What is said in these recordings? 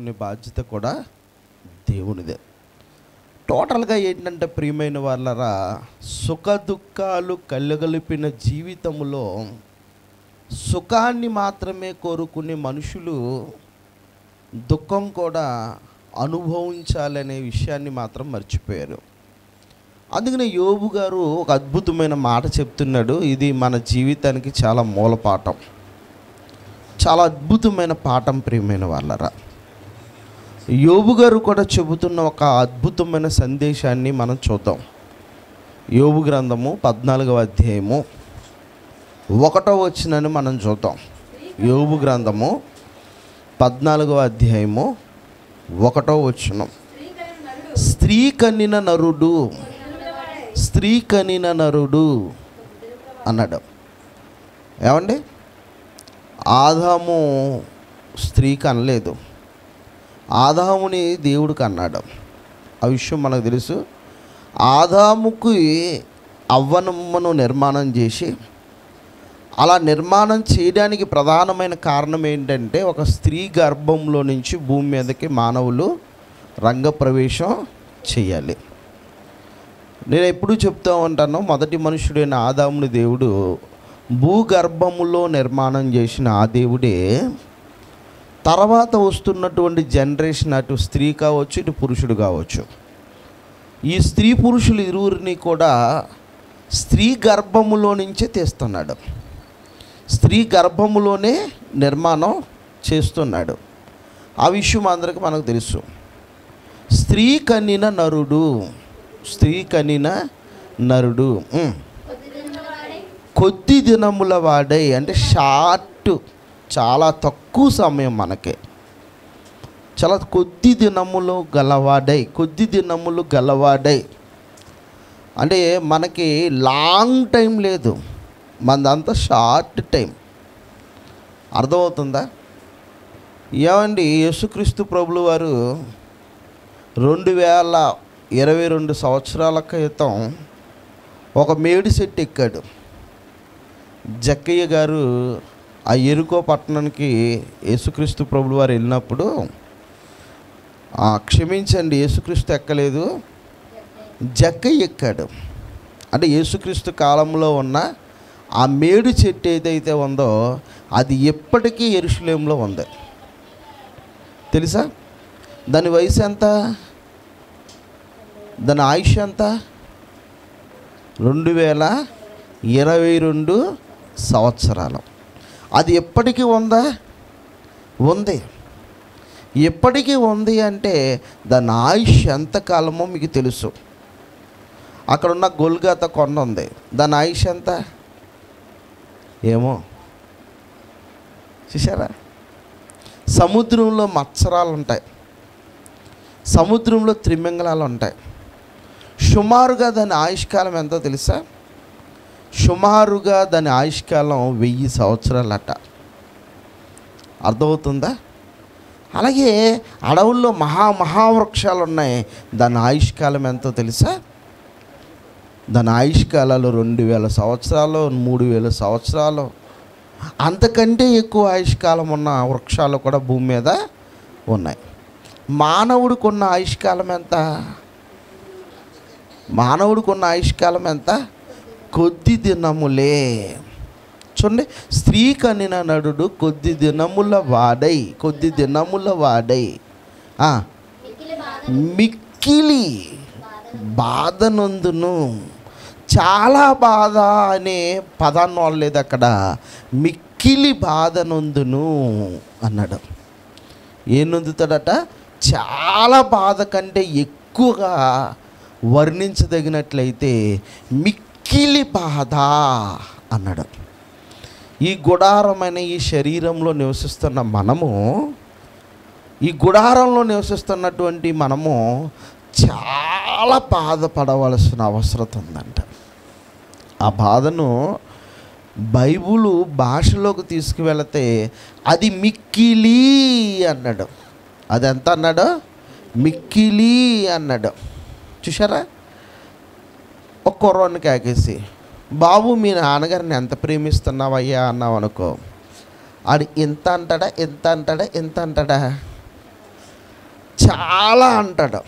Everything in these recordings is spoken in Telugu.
కాపాడుకునే బాధ్యత కూడా దేవునిదే టోటల్గా ఏంటంటే ప్రియమైన వాళ్ళరా సుఖ దుఃఖాలు కళ్ళగలిపిన జీవితంలో సుఖాన్ని మాత్రమే కోరుకునే మనుషులు దుఃఖం కూడా అనుభవించాలనే విషయాన్ని మాత్రం మర్చిపోయారు అందుకనే యోబు గారు ఒక అద్భుతమైన మాట చెప్తున్నాడు ఇది మన జీవితానికి చాలా మూలపాఠం చాలా అద్భుతమైన పాఠం ప్రియమైన వాళ్ళరా యోబు గారు కూడా చెబుతున్న ఒక అద్భుతమైన సందేశాన్ని మనం చూద్దాం యోబు గ్రంథము పద్నాలుగవ అధ్యాయము ఒకటో వచ్చినని మనం చూద్దాం యోబు గ్రంథము పద్నాలుగవ అధ్యాయము ఒకటో వచ్చిన స్త్రీ కన్నిన నరుడు స్త్రీ కనిన నరుడు అన్నాడు ఏమండి ఆదాము స్త్రీకి అనలేదు ఆదాముని దేవుడికి అన్నాడు ఆ విషయం మనకు తెలుసు ఆదాముకి అవ్వనమ్మను నిర్మాణం చేసి అలా నిర్మాణం చేయడానికి ప్రధానమైన కారణం ఏంటంటే ఒక స్త్రీ గర్భంలో నుంచి భూమి మీదకి మానవులు రంగప్రవేశం చేయాలి నేను ఎప్పుడూ చెప్తూ ఉంటాను మొదటి మనుషుడైన ఆదాముని దేవుడు భూగర్భములో నిర్మాణం చేసిన ఆ దేవుడే తర్వాత వస్తున్నటువంటి జనరేషన్ అటు స్త్రీ కావచ్చు ఇటు పురుషుడు కావచ్చు ఈ స్త్రీ పురుషులు ఇరువురిని కూడా స్త్రీ గర్భములో నుంచే తీస్తున్నాడు స్త్రీ గర్భములోనే నిర్మాణం చేస్తున్నాడు ఆ విషయం అందరికీ మనకు తెలుసు స్త్రీ కనిన నరుడు స్త్రీ కనిన నరుడు ఉమ్. కొద్ది దినముల వాడై అంటే షార్ట్ చాలా తక్కువ సమయం మనకి చాలా కొద్ది దినములు గలవాడై కొద్ది దినములు గలవాడై అంటే మనకి లాంగ్ టైం లేదు మనదంతా షార్ట్ టైం అర్థమవుతుందా ఏమండి యేసుక్రీస్తు ప్రభులు వారు రెండు వేల ఇరవై రెండు సంవత్సరాల క్రితం ఒక మేడి సెట్ ఎక్కాడు జక్కయ్య గారు ఆ ఎరుకో పట్టణానికి యేసుక్రీస్తు ప్రభులు వారు వెళ్ళినప్పుడు "ఆ, క్షమించండి యేసుక్రీస్తు ఎక్కలేదు జక్కయ్య ఎక్కాడు అంటే యేసుక్రీస్తు కాలంలో ఉన్న ఆ మేడు చెట్టు ఏదైతే ఉందో అది ఎప్పటికీ ఎరుషులేంలో ఉంది తెలుసా దాని వయసు ఎంత దాని ఆయుష్ ఎంత రెండు వేల ఇరవై రెండు సంవత్సరాలు అది ఎప్పటికీ ఉందా ఉంది ఎప్పటికీ ఉంది అంటే దాని ఆయుష్ ఎంతకాలమో మీకు తెలుసు అక్కడ ఉన్న గొల్గాత కొండ ఉంది దాని ఆయుష్ ఎంత ఏమో చూసారా సముద్రంలో మత్సరాలు ఉంటాయి సముద్రంలో త్రిమింగళాలు ఉంటాయి సుమారుగా దాని ఆయుష్కాలం ఎంతో తెలుసా సుమారుగా దాని ఆయుష్కాలం వెయ్యి సంవత్సరాలట అర్థమవుతుందా అలాగే అడవుల్లో మహా మహావృక్షాలు ఉన్నాయి దాని ఆయుష్కాలం ఎంతో తెలుసా దాని ఆయుష్కాలాలు రెండు వేల సంవత్సరాలు మూడు వేల సంవత్సరాలు అంతకంటే ఎక్కువ ఆయుష్కాలం ఉన్న వృక్షాలు కూడా భూమి మీద ఉన్నాయి మానవుడికి ఉన్న ఆయుష్కాలం ఎంత మానవుడికి ఉన్న ఆయుష్కాలం ఎంత కొద్ది దినములే చూడండి స్త్రీ కనిన నడుడు కొద్ది దినముల వాడై కొద్ది దినముల వాడై ఆ, మిక్కిలి బాధనందును చాలా బాధ అనే పదాన్ని వాడలేదు అక్కడ మిక్కిలి బాధనందును అన్నాడు ఏం నొందుతాడట చాలా బాధ కంటే ఎక్కువగా వర్ణించదగినట్లయితే మిక్కిలి బాధ అన్నాడు ఈ గుడారమైన ఈ శరీరంలో నివసిస్తున్న మనము ఈ గుడారంలో నివసిస్తున్నటువంటి మనము చాలా బాధపడవలసిన అవసరం ఉందంట ఆ బాధను బైబులు భాషలోకి తీసుకువెళితే అది మిక్కిలి అన్నాడు అది ఎంత అన్నాడు మిక్కిలి అన్నాడు చూసారా ఒక కుర్రోని కాకేసి బాబు మీ నాన్నగారిని ఎంత ప్రేమిస్తున్నావయ్యా అన్నావు అనుకో ఆడు ఇంత అంటాడా ఎంత అంటాడా ఎంత అంటాడా చాలా అంటాడు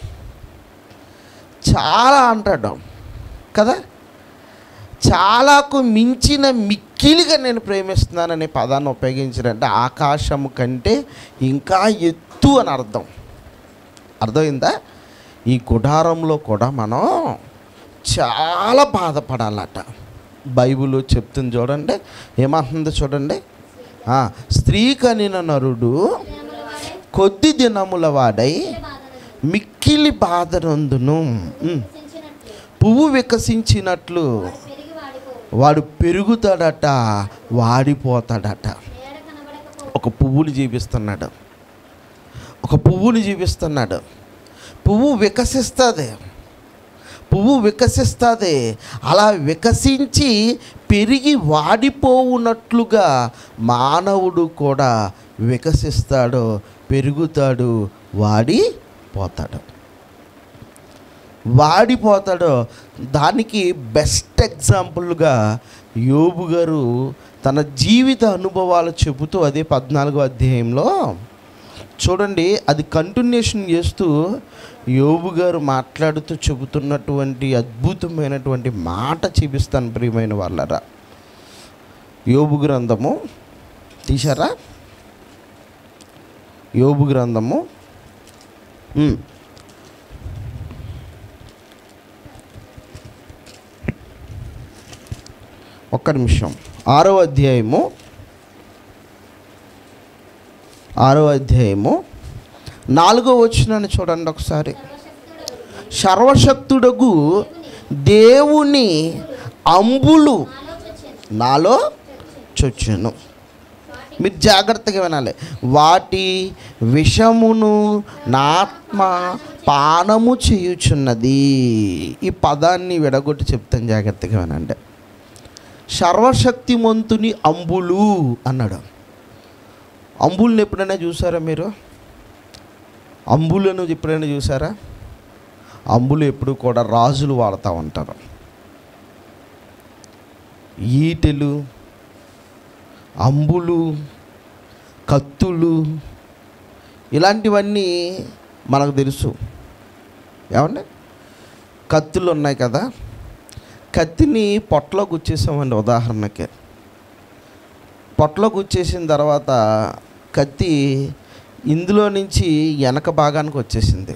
చాలా అంటాడు కదా చాలాకు మించిన మిక్కిలిగా నేను ప్రేమిస్తున్నాననే పదాన్ని ఉపయోగించారంటే ఆకాశము కంటే ఇంకా ఎత్తు అని అర్థం అర్థమైందా ఈ గుడారంలో కూడా మనం చాలా బాధపడాలట బైబిల్ చెప్తుంది చూడండి ఏమంటుందో చూడండి ఆ, స్త్రీ కనిన నరుడు కొద్ది దినముల వాడై మిక్కిలి బాధనందును ఉమ్. పువ్వు వికసించినట్లు వాడు పెరుగుతాడట వాడిపోతాడట ఒక పువ్వుని జీవిస్తున్నాడు ఒక పువ్వుని జీవిస్తున్నాడు పువ్వు వికసిస్తుంది పువ్వు వికసిస్తుంది అలా వికసించి పెరిగి వాడిపోవునట్లుగా మానవుడు కూడా వికసిస్తాడు పెరుగుతాడు వాడిపోతాడు వాడిపోతాడో దానికి బెస్ట్ ఎగ్జాంపుల్గా యోబు గారు తన జీవిత అనుభవాలు చెబుతూ అదే పద్నాలుగో అధ్యాయంలో చూడండి అది కంటిన్యూషన్ చేస్తూ యోబు గారు మాట్లాడుతూ చెబుతున్నటువంటి అద్భుతమైనటువంటి మాట చూపిస్తాను ప్రియమైన వాళ్ళరా యోబు గ్రంథము తీశారా యోబు గ్రంథము ఉమ్. ఒక్క నిమిషం ఆరో అధ్యాయము ఆరో అధ్యాయము నాలుగో వచ్చినాన్ని చూడండి ఒకసారి సర్వశక్తుడగు దేవుని అంబులు నాలో చొచ్చును మీరు జాగ్రత్తగా వినాలి వాటి విషమును నా ఆత్మ పానము చేయుచున్నది ఈ పదాన్ని విడగొట్టి చెప్తాను జాగ్రత్తగా వినండి సర్వశక్తిమంతుని అంబులు అన్నాడు అంబుల్ని ఎప్పుడైనా చూసారా మీరు అంబులను ఎప్పుడైనా చూసారా అంబులు ఎప్పుడు కూడా రాజులు వాడుతూ ఉంటారు ఈటెలు అంబులు కత్తులు ఇలాంటివన్నీ మనకు తెలుసు ఏమండి కత్తులు ఉన్నాయి కదా కత్తిని పొట్టలో గుచ్చేసామండి ఉదాహరణకి పొట్టలో గుచ్చేసిన తర్వాత కత్తి ఇందులో నుంచి వెనక భాగానికి వచ్చేసింది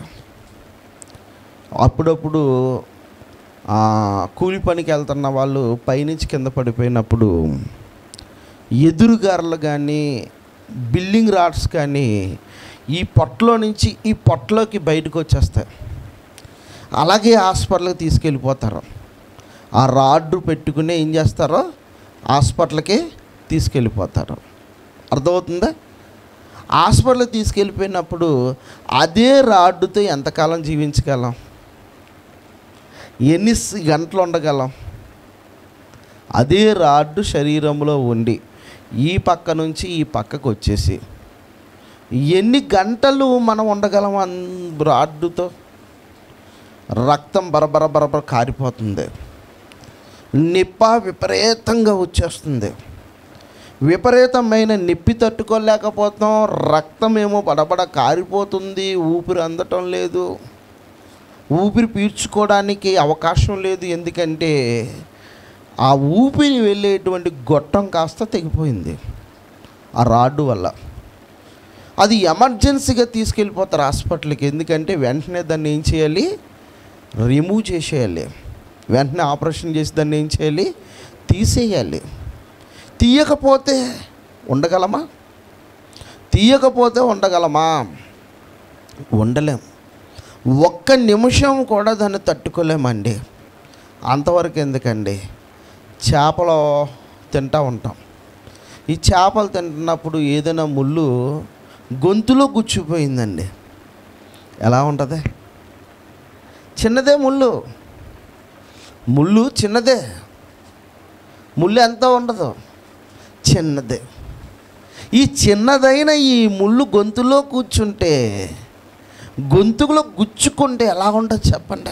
అప్పుడప్పుడు ఆ, కూలి పనికి వెళ్తున్న వాళ్ళు పైనుంచి కింద పడిపోయినప్పుడు ఎదురుగారలు కానీ బిల్డింగ్ రాడ్స్ కానీ ఈ పొట్టలో నుంచి ఈ పొట్టలోకి బయటకు వచ్చేస్తాయి అలాగే హాస్పిటల్కి తీసుకెళ్ళిపోతారు ఆ రాడ్డు పెట్టుకుని ఏం చేస్తారో హాస్పిటల్కి తీసుకెళ్ళిపోతారు అర్థమవుతుందా హాస్పిటల్కి తీసుకెళ్ళిపోయినప్పుడు అదే రాడ్డుతో ఎంతకాలం జీవించగలం ఎన్ని స్- గంటలు ఉండగలం అదే రాడ్డు శరీరంలో ఉండి ఈ పక్క నుంచి ఈ పక్కకు వచ్చేసి ఎన్ని గంటలు మనం ఉండగలం అన్ రాడ్డుతో రక్తం బరబర బరబర కారిపోతుంది నిప్ప విపరీతంగా వచ్చేస్తుంది విపరీతమైన నొప్పి తట్టుకోలేకపోతాం రక్తం ఏమో బడబడ కారిపోతుంది ఊపిరి అందటం లేదు ఊపిరి పీల్చుకోవడానికి అవకాశం లేదు ఎందుకంటే ఆ ఊపిరి వెళ్ళేటువంటి గొట్టం కాస్త తెగిపోయింది ఆ రాడ్డు వల్ల అది ఎమర్జెన్సీగా తీసుకెళ్ళిపోతారు హాస్పిటల్కి ఎందుకంటే వెంటనే దాన్ని ఏం చేయాలి రిమూవ్ చేసేయాలి వెంటనే ఆపరేషన్ చేసి దాన్ని ఏం చేయాలి తీసేయాలి తీయకపోతే ఉండగలమా తీయకపోతే ఉండగలమా ఉండలేం ఒక్క నిమిషం కూడా దాన్ని తట్టుకోలేమండి అంతవరకు ఎందుకండి చేపలు తింటూ ఉంటాం ఈ చేపలు తింటున్నప్పుడు ఏదైనా ముళ్ళు గొంతులో గుచ్చిపోయిందండి ఎలా ఉంటుంది చిన్నదే ముళ్ళు ముళ్ళు చిన్నదే ముళ్ళు ఎంత ఉండదు చిన్నదే ఈ చిన్నదైన ఈ ముళ్ళు గొంతులో కూర్చుంటే గొంతుకులో గుచ్చుకుంటే ఎలా ఉంటుంది చెప్పండి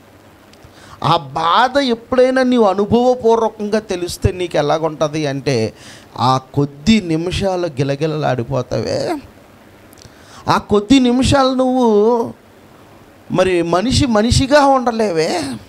ఆ బాధ ఎప్పుడైనా నీవు అనుభవపూర్వకంగా తెలిస్తే నీకు ఎలాగుంటుంది అంటే ఆ కొద్ది నిమిషాలు గిలగిలలాడిపోతావే ఆ కొద్ది నిమిషాలు నువ్వు మరి మనిషి మనిషిగా ఉండలేవే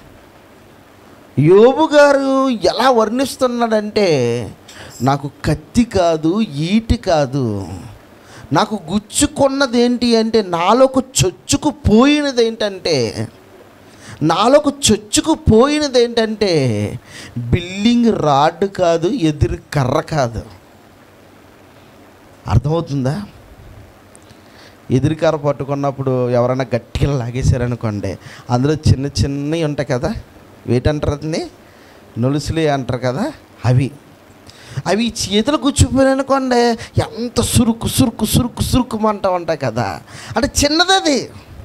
యోబు గారు ఎలా వర్ణిస్తున్నాడంటే నాకు కత్తి కాదు ఈటి కాదు నాకు గుచ్చుకున్నది ఏంటి అంటే నాలోకి చొచ్చుకు పోయినది ఏంటంటే నాలోకి చొచ్చుకు పోయినది ఏంటంటే బిల్డింగ్ రాడ్ కాదు ఎదురు కర్ర కాదు అర్థమవుతుందా ఎదురుకార పట్టుకున్నప్పుడు ఎవరైనా గట్టిగా లాగేశారనుకోండి అందులో చిన్న చిన్నవి ఉంటాయి కదా వేటంటారు అతన్ని నొలుసులే అంటారు కదా అవి అవి చేతులు కూర్చుపోయానుకోండి ఎంత సురుకు సురుకు సురుకు సురుకుమంటా ఉంటాయి కదా అంటే చిన్నది అది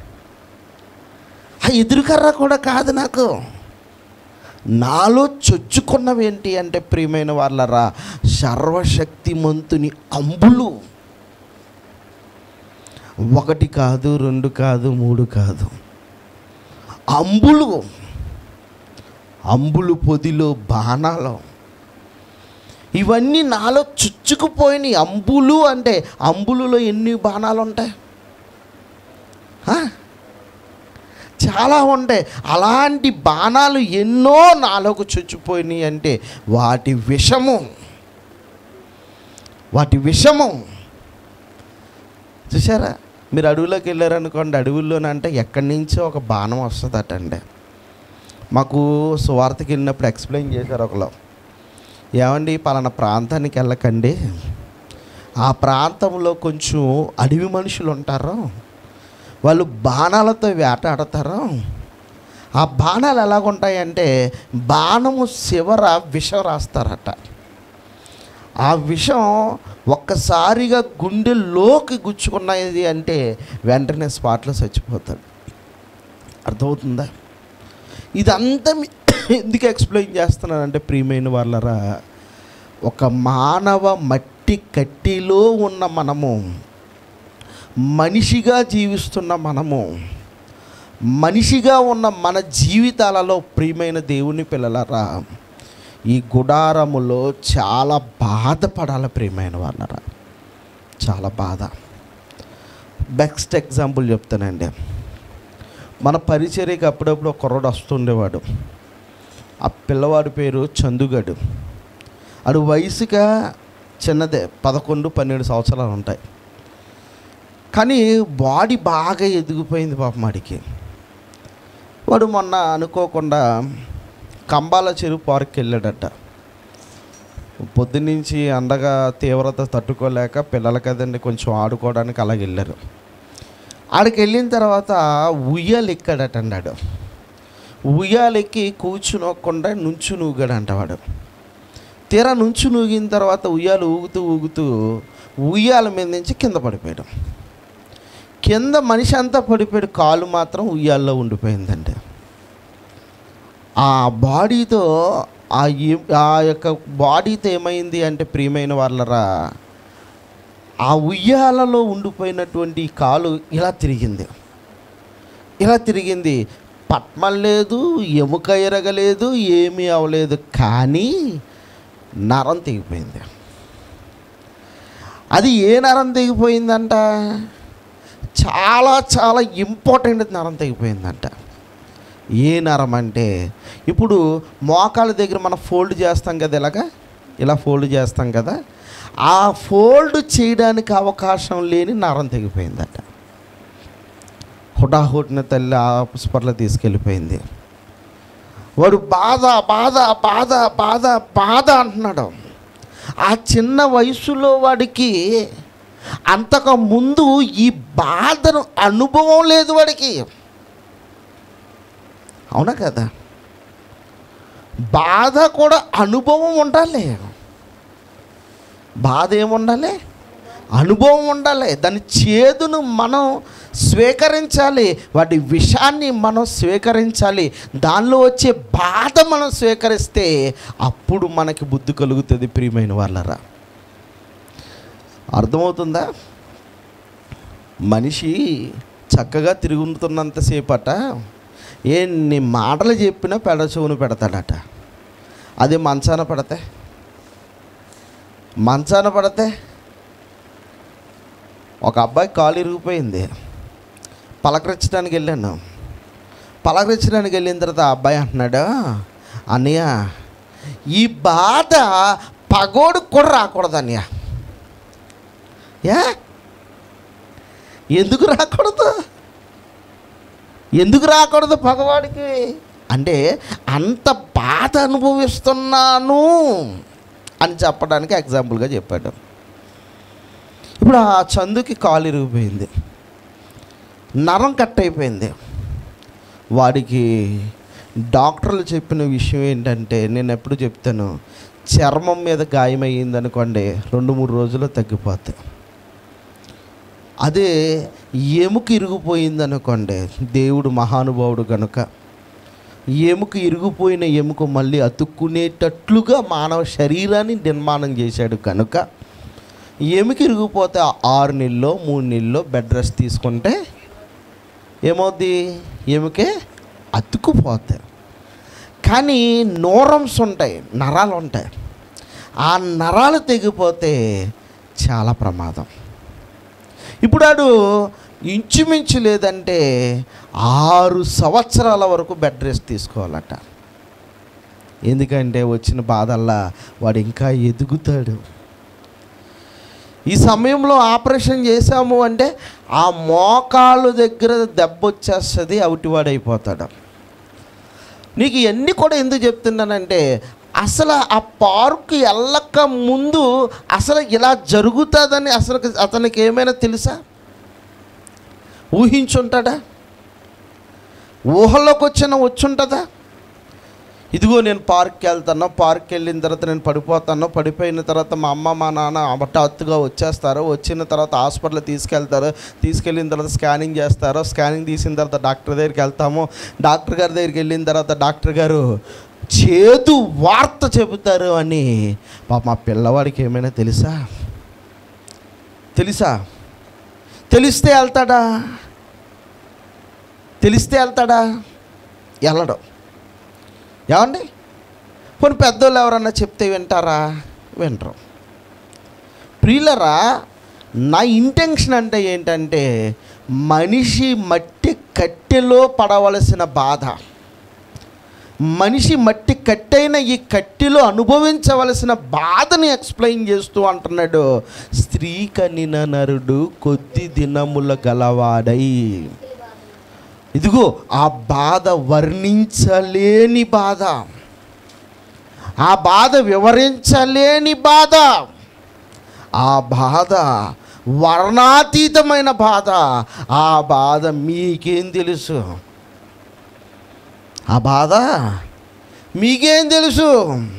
ఆ ఎదురుకర్ర కూడా కాదు నాకు నాలో చొచ్చుకున్నవి ఏంటి అంటే ప్రియమైన వాళ్ళరా సర్వశక్తిమంతుని అంబులు ఒకటి కాదు రెండు కాదు మూడు కాదు అంబులు అంబులు పొదిలో బాణాలు ఇవన్నీ నాలో చుచ్చుకుపోయినాయి అంబులు అంటే అంబులులో ఎన్ని బాణాలు ఉంటాయి ఆ? చాలా ఉంటాయి అలాంటి బాణాలు ఎన్నో నాలోకి చొచ్చిపోయినాయి అంటే వాటి విషము వాటి విషము చూసారా మీరు అడవిలోకి వెళ్ళారనుకోండి అడవుల్లోనంటే ఎక్కడి నుంచో ఒక బాణం వస్తుందట అండి మాకు సువార్తకి వెళ్ళినప్పుడు ఎక్స్ప్లెయిన్ చేశారు ఒకలో ఏమండి పలానా ప్రాంతానికి వెళ్ళకండి ఆ ప్రాంతంలో కొంచెం అడవి మనుషులు ఉంటారు వాళ్ళు బాణాలతో వేటాడతారు ఆ బాణాలు ఎలాగుంటాయంటే బాణము చివర విషం రాస్తారట ఆ విషం ఒక్కసారిగా గుండెలోకి గుచ్చుకున్నది అంటే వెంటనే స్పాట్లో చచ్చిపోతాడు అర్థమవుతుందా ఇదంతా మీ- ఎందుకు ఎక్స్ప్లెయిన్ చేస్తున్నానంటే ప్రియమైన వాళ్ళరా ఒక మానవ మట్టి కట్టిలో ఉన్న మనము మనిషిగా జీవిస్తున్న మనము మనిషిగా ఉన్న మన జీవితాలలో ప్రియమైన దేవుని పిల్లలరా ఈ గుడారములో చాలా బాధపడాలి ప్రియమైన వాళ్ళరా చాలా బాధ బెస్ట్ ఎగ్జాంపుల్ చెప్తానండి మన పరిచర్యకి అప్పుడప్పుడు ఒక కుర్రోడు వస్తుండేవాడు ఆ పిల్లవాడి పేరు చందుగడు అడు వయసుగా చిన్నదే పదకొండు పన్నెండు సంవత్సరాలు ఉంటాయి కానీ బాడీ బాగా ఎదిగిపోయింది పాపం వాడికి వాడు మొన్న అనుకోకుండా కంబాల చెరువు పార్క్కి వెళ్ళాడట పొద్దున్నుంచి అండగా తీవ్రత తట్టుకోలేక పిల్లలు కదండి కొంచెం ఆడుకోవడానికి అలాగ వెళ్ళారు ఆడికి వెళ్ళిన తర్వాత ఉయ్యాలు ఎక్కాడట అన్నాడు ఉయ్యాలెక్కి కూర్చునోకుండా నుంచు నూగాడంట వాడు తీరా నుంచు నూగిన తర్వాత ఉయ్యాలు ఊగుతూ ఊగుతూ ఉయ్యాల మీద నుంచి కింద పడిపోయాడు కింద మనిషి అంతా పడిపోయాడు కాలు మాత్రం ఉయ్యాల్లో ఉండిపోయిందండి ఆ బాడీతో ఆ ఏ- ఆ యొక్క బాడీతో ఏమైంది అంటే ప్రియమైన వాళ్ళరా ఆ ఉయ్యాలలో ఉండిపోయినటువంటి ఈ కాలు ఇలా తిరిగింది ఇలా తిరిగింది పట్మం లేదు ఎముక ఎరగలేదు ఏమీ అవ్వలేదు కానీ నరం తెగిపోయింది అది ఏ నరం తెగిపోయిందంట చాలా చాలా ఇంపార్టెంట్ నరం తెగిపోయిందంట ఏ నరం అంటే ఇప్పుడు మోకాళ్ళ దగ్గర మనం ఫోల్డ్ చేస్తాం కదా ఇలాగా ఇలా ఫోల్డ్ చేస్తాం కదా ఆ ఫోల్డ్ చేయడానికి అవకాశం లేని నరం తెగిపోయిందట హుటాహుటిన తల్లి హాస్పిటల్ తీసుకెళ్ళిపోయింది వాడు బాధ బాధ బాధ బాధ బాధ అంటున్నాడు ఆ చిన్న వయసులో వాడికి అంతకు ముందు ఈ బాధను అనుభవం లేదు వాడికి అవునా కదా బాధ కూడా అనుభవం ఉండాలి బాధ ఏముండాలి అనుభవం ఉండాలి దాని చేదును మనం స్వీకరించాలి వాటి విషాన్ని మనం స్వీకరించాలి దానిలో వచ్చే బాధ మనం స్వీకరిస్తే అప్పుడు మనకి బుద్ధి కలుగుతుంది ప్రియమైన వాళ్ళరా అర్థమవుతుందా మనిషి చక్కగా తిరుగుతున్నంతసేపట ఎన్ని మాటలు చెప్పినా పెడ చెవును పెడతాడట అది మంచాన పడితే మంచాన పడితే ఒక అబ్బాయి కాలు ఇరిగిపోయింది పలకరించడానికి వెళ్ళాను పలకరించడానికి వెళ్ళిన తర్వాత ఆ అబ్బాయి అంటున్నాడు అన్నయ్య ఈ బాధ పగోడికి కూడా రాకూడదు అన్నయ్య ఏ ఎందుకు రాకూడదు ఎందుకు రాకూడదు పగవాడికి అంటే అంత బాధ అనుభవిస్తున్నాను అని చెప్పడానికి ఎగ్జాంపుల్గా చెప్పాడు ఇప్పుడు ఆ చందుకి కాలు ఇరిగిపోయింది నరం కట్ అయిపోయింది వాడికి డాక్టర్లు చెప్పిన విషయం ఏంటంటే నేను ఎప్పుడు చెప్తాను చర్మం మీద గాయమయ్యింది అనుకోండి రెండు మూడు రోజుల్లో తగ్గిపోతాయి అదే ఎముక ఇరిగిపోయింది అనుకోండి దేవుడు మహానుభావుడు కనుక ఎముక ఇరిగిపోయిన ఎముక మళ్ళీ అతుక్కునేటట్లుగా మానవ శరీరాన్ని నిర్మాణం చేశాడు కనుక ఎముక ఇరిగిపోతే ఆరు నెలలో మూడు నెలల్లో బెడ్ రెస్ట్ తీసుకుంటే ఏమవుద్ది ఎముకే అతుక్కుపోతాయి కానీ నోరమ్స్ ఉంటాయి నరాలు ఉంటాయి ఆ నరాలు తెగిపోతే చాలా ప్రమాదం ఇప్పుడు ఆడు ఇంచుమించు లేదంటే ఆరు సంవత్సరాల వరకు బెడ్ రెస్ట్ తీసుకోవాలట ఎందుకంటే వచ్చిన బాధల్లా వాడు ఇంకా ఎదుగుతాడు ఈ సమయంలో ఆపరేషన్ చేశాము అంటే ఆ మోకాళ్ళు దగ్గర దెబ్బ వచ్చేస్తుంది అవుటివాడైపోతాడు నీకు ఇవన్నీ కూడా ఎందుకు చెప్తున్నానంటే అసలు ఆ పార్కు వెళ్ళక ముందు అసలు ఇలా జరుగుతుందని అసలు అతనికి ఏమైనా తెలుసా ఊహించుంటాడా ఊహల్లోకి వచ్చిన వచ్చుంటుందా ఇదిగో నేను పార్క్కి వెళ్తాను పార్క్కి వెళ్ళిన తర్వాత నేను పడిపోతాను పడిపోయిన తర్వాత మా అమ్మ మా నాన్న హఠాత్తుగా వచ్చేస్తారు వచ్చిన తర్వాత హాస్పిటల్ తీసుకెళ్తారు తీసుకెళ్ళిన తర్వాత స్కానింగ్ చేస్తారు స్కానింగ్ తీసిన తర్వాత డాక్టర్ దగ్గరికి వెళ్తాము డాక్టర్ గారి దగ్గరికి వెళ్ళిన తర్వాత డాక్టర్ గారు చేదు వార్త చెబుతారు అని పాప మా పిల్లవాడికి ఏమైనా తెలుసా తెలుసా తెలిస్తే వెళ్తాడా తెలిస్తే వెళ్తాడా వెళ్ళడు ఏమండి కొన్ని పెద్దోళ్ళు ఎవరన్నా చెప్తే వింటారా వినరు ప్రియులరా నా ఇంటెన్షన్ అంటే ఏంటంటే మనిషి మట్టి కట్టెలో పడవలసిన బాధ మనిషి మట్టి కట్టైన ఈ కట్టెలో అనుభవించవలసిన బాధని ఎక్స్ప్లెయిన్ చేస్తూ అంటున్నాడు స్త్రీ కనిన నరుడు కొద్ది దినముల గలవాడై ఇదిగో ఆ బాధ వర్ణించలేని బాధ ఆ బాధ వివరించలేని బాధ ఆ బాధ వర్ణాతీతమైన బాధ ఆ బాధ మీకేం తెలుసు ఆ బాధ మీకేం తెలుసు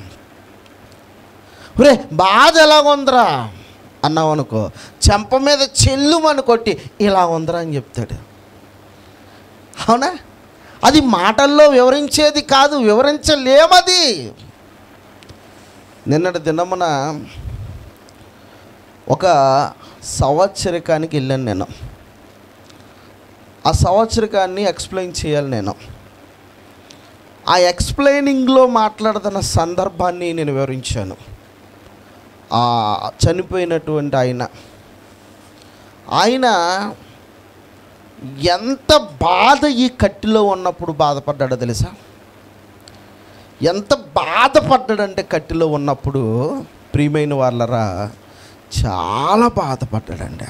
ఒరే బాధ ఎలాగుందిరా అన్నావు అనుకో చెంప మీద చెల్లుమని కొట్టి ఇలా ఉందిరా అని చెప్తాడు అవునా అది మాటల్లో వివరించేది కాదు వివరించలేమది నిన్నటి దినమున ఒక సంవత్సరికానికి వెళ్ళాను నేను ఆ సంవత్సరికాన్ని ఎక్స్ప్లెయిన్ చేయాలి నేను ఆ ఎక్స్ప్లెయినింగ్లో మాట్లాడుతున్న సందర్భాన్ని నేను వివరించాను ఆ చనిపోయినటువంటి ఆయన ఆయన ఎంత బాధ ఈ కట్టిలో ఉన్నప్పుడు బాధపడ్డాడో తెలుసా ఎంత బాధపడ్డాడంటే కట్టిలో ఉన్నప్పుడు ప్రియమైన వాళ్ళరా చాలా బాధపడ్డాడండి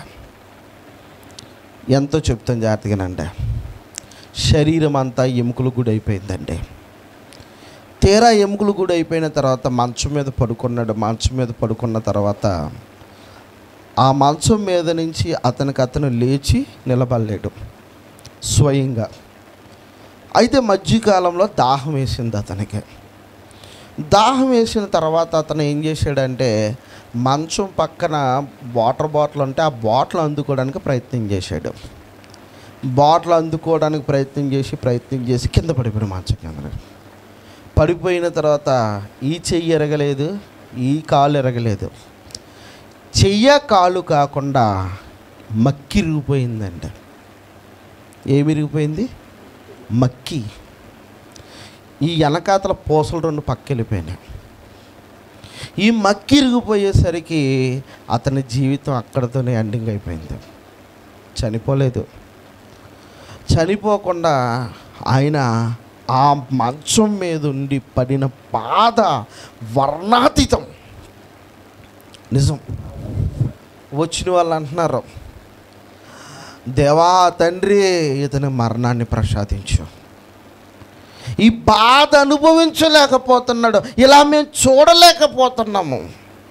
ఎంతో చెప్తాను జాగ్రత్తగానండి శరీరం అంతా ఎముకలు కూడా అయిపోయిందండి తీరా ఎముకలు కూడా అయిపోయిన తర్వాత మంచం మీద పడుకున్నాడు మంచం మీద పడుకున్న తర్వాత ఆ మంచం మీద నుంచి అతనికి అతను లేచి నిలబడలేడు స్వయంగా అయితే మధ్యకాలంలో దాహం వేసింది అతనికి దాహం వేసిన తర్వాత అతను ఏం చేశాడంటే మంచం పక్కన వాటర్ బాటిల్ ఉంటే ఆ బాటిల్ అందుకోవడానికి ప్రయత్నం చేశాడు బాటిల్ అందుకోవడానికి ప్రయత్నం చేసి ప్రయత్నం చేసి కింద పడిపోయిన మంచం కింద పడిపోయిన తర్వాత ఈ చెయ్యి ఎరగలేదు ఈ కాలు ఎరగలేదు చెయ్య కాలు కాకుండా మక్కిరిగిపోయిందండి ఏమి ఇరిగిపోయింది మక్కి ఈ వెనకాతల పూసలు రెండు పక్కెళ్ళిపోయినాయి ఈ మక్కి ఇరిగిపోయేసరికి అతని జీవితం అక్కడితోనే ఎండింగ్ అయిపోయింది చనిపోలేదు చనిపోకుండా ఆయన ఆ మంచం మీద ఉండి పడిన బాధ వర్ణాతీతం నిజం వచ్చిన వాళ్ళు అంటున్నారు దేవా తండ్రి ఇతని మరణాన్ని ప్రసాదించు ఈ బాధ అనుభవించలేకపోతున్నాడు ఇలా మేము చూడలేకపోతున్నాము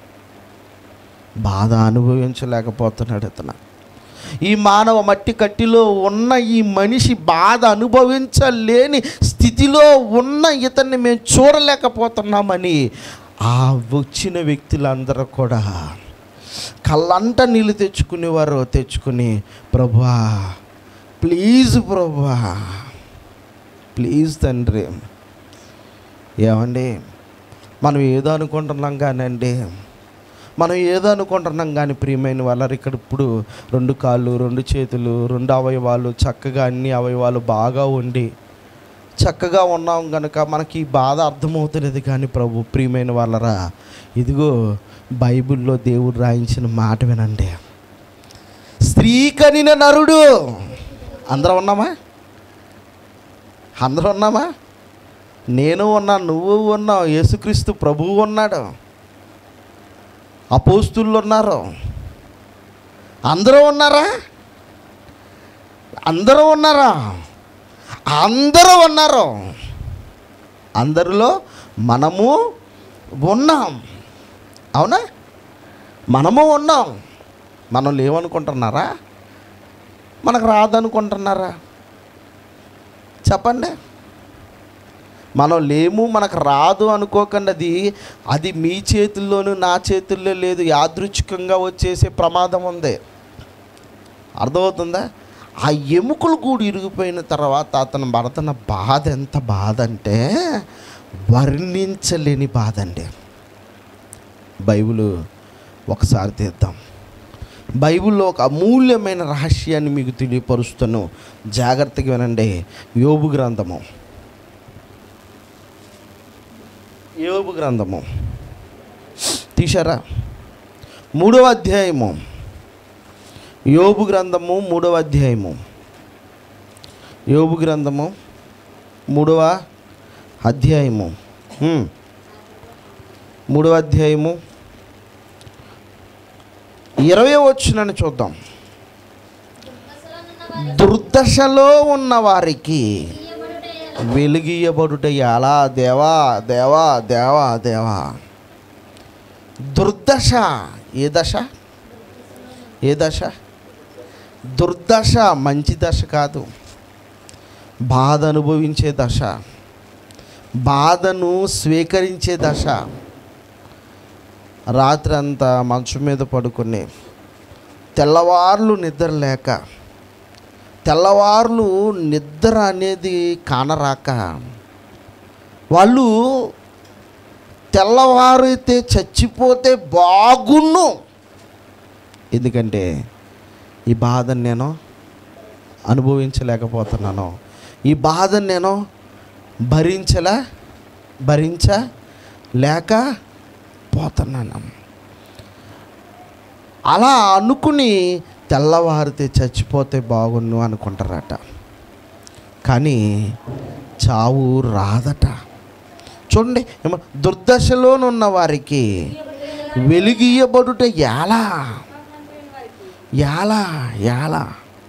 బాధ అనుభవించలేకపోతున్నాడు ఇతను ఈ మానవ మట్టి కట్టిలో ఉన్న ఈ మనిషి బాధ అనుభవించలేని స్థితిలో ఉన్న ఇతన్ని మేము చూడలేకపోతున్నామని ఆ వచ్చిన వ్యక్తులందరూ కూడా కళ్ళంట నీళ్ళు తెచ్చుకునేవారు తెచ్చుకుని ప్రభా ప్లీజ్ ప్రభా ప్లీజ్ తండ్రి ఏమండి మనం ఏదో అనుకుంటున్నాం కానండి మనం ఏదో అనుకుంటున్నాం కానీ ప్రియమైన వాళ్ళరు ఇక్కడ ఇప్పుడు రెండు కాళ్ళు రెండు చేతులు రెండు అవయవాలు చక్కగా అన్ని అవయవాలు బాగా ఉండి చక్కగా ఉన్నాం కనుక మనకి ఈ బాధ అర్థమవుతున్నది కానీ ప్రభు ప్రియమైన వాళ్ళరా ఇదిగో బైబిల్లో దేవుడు రాయించిన మాట వినండి స్త్రీ కనిన నరుడు అందరం ఉన్నామా అందరూ ఉన్నామా నేను ఉన్నా నువ్వు ఉన్నావు యేసుక్రీస్తు ప్రభువు ఉన్నాడు అపోస్తులు ఉన్నారు అందరూ ఉన్నారా అందరూ ఉన్నారా అందరూ ఉన్నారు అందరిలో మనము ఉన్నాం అవునా మనము ఉన్నాం మనం లేవనుకుంటున్నారా మనకు రాదనుకుంటున్నారా చెప్పండి మనం లేము మనకు రాదు అనుకోకండి అది అది మీ చేతుల్లోనూ నా చేతుల్లో లేదు యాదృచ్ఛికంగా వచ్చేసే ప్రమాదం ఉంది అర్థమవుతుందా ఆ ఎముకలు కూడా ఇరిగిపోయిన తర్వాత అతను పడుతున్న బాధ ఎంత బాధ అంటే వర్ణించలేని బాధ అండి బైబిల్ ఒకసారి తీద్దాం బైబిల్లో ఒక అమూల్యమైన రహస్యాన్ని మీకు తెలియపరుస్తాను జాగ్రత్తగా వినండి యోబు గ్రంథము యోబు గ్రంథము తీశారా మూడవ అధ్యాయము యోబు గ్రంథము మూడవ అధ్యాయము యోబు గ్రంథము మూడవ అధ్యాయము హ్మ్. మూడవ అధ్యాయము ఇరవై వచ్చినని చూద్దాం దుర్దశలో ఉన్న వారికి వెలిగియబడుట ఎలా దేవా దేవా దేవా దేవా దుర్దశ ఏ దశ ఏ దశ దుర్దశ మంచి దశ కాదు బాధ అనుభవించే దశ బాధను స్వీకరించే దశ రాత్రి అంతా మంచం మీద పడుకుని తెల్లవార్లు నిద్ర లేక తెల్లవార్లు నిద్ర అనేది కానరాక వాళ్ళు తెల్లవారైతే చచ్చిపోతే బాగున్ను ఎందుకంటే ఈ బాధను నేను అనుభవించలేకపోతున్నాను ఈ బాధను నేను భరించలే భరించలేక పోతున్నాను అలా అనుకుని తెల్లవారితే చచ్చిపోతే బాగున్ను అనుకుంటారట కానీ చావు రాదట చూడండి ఏమో దుర్దశలోనున్న వారికి వెలిగియబడుట ఎలా ఎలా ఎలా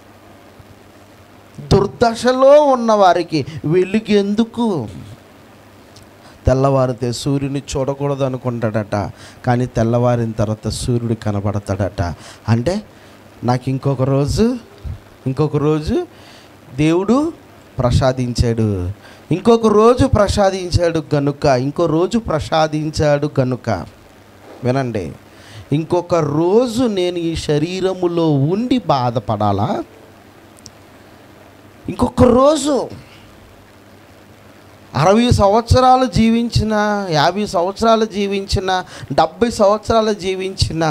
దుర్దశలో ఉన్న వారికి వెలుగెందుకు తెల్లవారితే సూర్యుని చూడకూడదు అనుకుంటాడట కానీ తెల్లవారిన తర్వాత సూర్యుడు కనబడతాడట అంటే నాకు ఇంకొక రోజు ఇంకొక రోజు దేవుడు ప్రసాదించాడు ఇంకొక రోజు ప్రసాదించాడు గనుక ఇంకో రోజు ప్రసాదించాడు గనుక వినండి ఇంకొక రోజు నేను ఈ శరీరములో ఉండి బాధపడాలా ఇంకొక రోజు అరవై సంవత్సరాలు జీవించిన యాభై సంవత్సరాలు జీవించిన డెబ్బై సంవత్సరాలు జీవించిన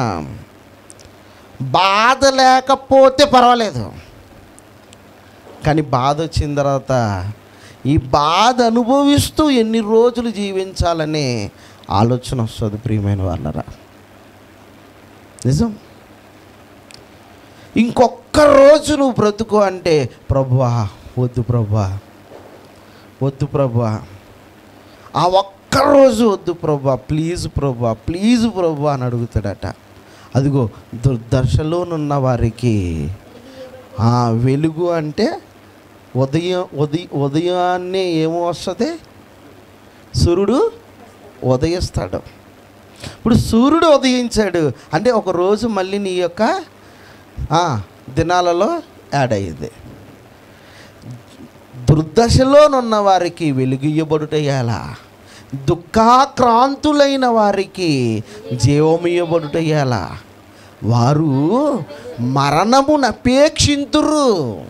బాధ లేకపోతే పర్వాలేదు కానీ బాధ వచ్చిన తర్వాత ఈ బాధ అనుభవిస్తూ ఎన్ని రోజులు జీవించాలనే ఆలోచన వస్తుంది ప్రియమైన వాళ్ళరా నిజం ఇంకొక్క ఒక్కరోజు నువ్వు బ్రతుకు అంటే ప్రభువా వద్దు ప్రభువా వద్దు ప్రభువా ఆ ఒక్కరోజు వద్దు ప్రభా ప్లీజ్ ప్రభా ప్లీజ్ ప్రభా అని అడుగుతాడట అదిగో దుర్దశలోనున్న వారికి ఆ వెలుగు అంటే ఉదయం ఉదయ ఉదయాన్నే ఏమో వస్తుంది సూర్యుడు ఉదయిస్తాడు ఇప్పుడు సూర్యుడు ఉదయించాడు అంటే ఒక రోజు మళ్ళీ నీ యొక్క ఆ, దినాలలో యాడ్ అయ్యింది దుర్దశలోనున్న వారికి వెలుగియ్యబడుటయ్యాలా దుఃఖాక్రాంతులైన వారికి జీవమియ్యబడుటయ్యాలా వారు మరణమును అపేక్షింతురు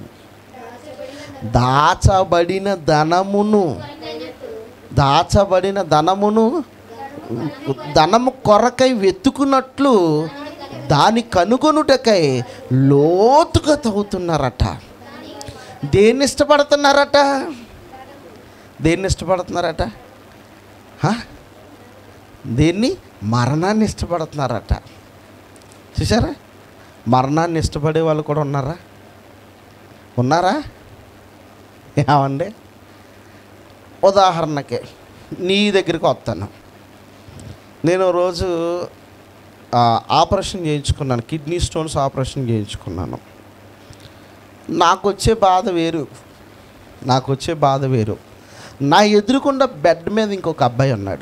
దాచబడిన ధనమును దాచబడిన ధనమును ధనము కొరకై వెతుకున్నట్లు దాని కనుగొనుటకై లోతుగా తవ్వుతున్నారట దేన్ని ఇష్టపడుతున్నారట దేన్ని ఇష్టపడుతున్నారట హ? దేన్ని మరణాన్ని ఇష్టపడుతున్నారట చూసారా మరణాన్ని ఇష్టపడే వాళ్ళు కూడా ఉన్నారా ఉన్నారా ఏమండి ఉదాహరణకి నీ దగ్గరికి వస్తాను నేను రోజు ఆ, ఆపరేషన్ చేయించుకున్నాను కిడ్నీ స్టోన్స్ ఆపరేషన్ చేయించుకున్నాను నాకు వచ్చే బాధ వేరు నాకు వచ్చే బాధ వేరు నా ఎదురుకుండా బెడ్ మీద ఇంకొక అబ్బాయి ఉన్నాడు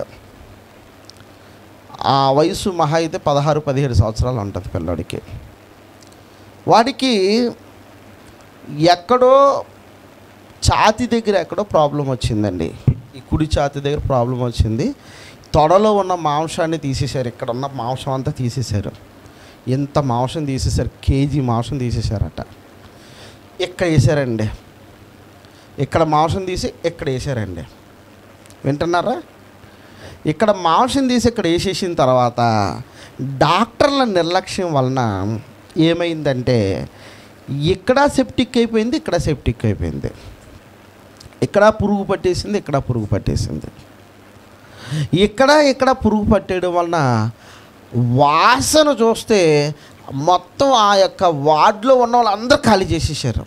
ఆ వయసు మహా అయితే పదహారు పదిహేడు సంవత్సరాలు ఉంటుంది పిల్లోడికి వాడికి ఎక్కడో ఛాతి దగ్గర ఎక్కడో ప్రాబ్లం వచ్చిందండి ఈ కుడి ఛాతి దగ్గర ప్రాబ్లం వచ్చింది తొడలో ఉన్న మాంసాన్ని తీసేశారు ఇక్కడ ఉన్న మాంసం అంతా తీసేశారు ఎంత మాంసం తీసేశారు కేజీ మాంసం తీసేశారట ఇక్కడ వేసారండి ఇక్కడ మాంసం తీసి ఇక్కడ వేసారండి వింటున్నారా ఇక్కడ మాంసం తీసి ఇక్కడ వేసేసిన తర్వాత డాక్టర్ల నిర్లక్ష్యం వలన ఏమైందంటే ఇక్కడ సెప్టిక్ అయిపోయింది ఇక్కడ సెప్టిక్ అయిపోయింది ఇక్కడ పురుగు పట్టేసింది ఇక్కడ పురుగు పట్టేసింది ఇక్కడ ఇక్కడ పురుగు పట్టేయడం వలన వాసన చూస్తే మొత్తం ఆ యొక్క వార్డులో ఉన్న వాళ్ళందరూ ఖాళీ చేసేసారు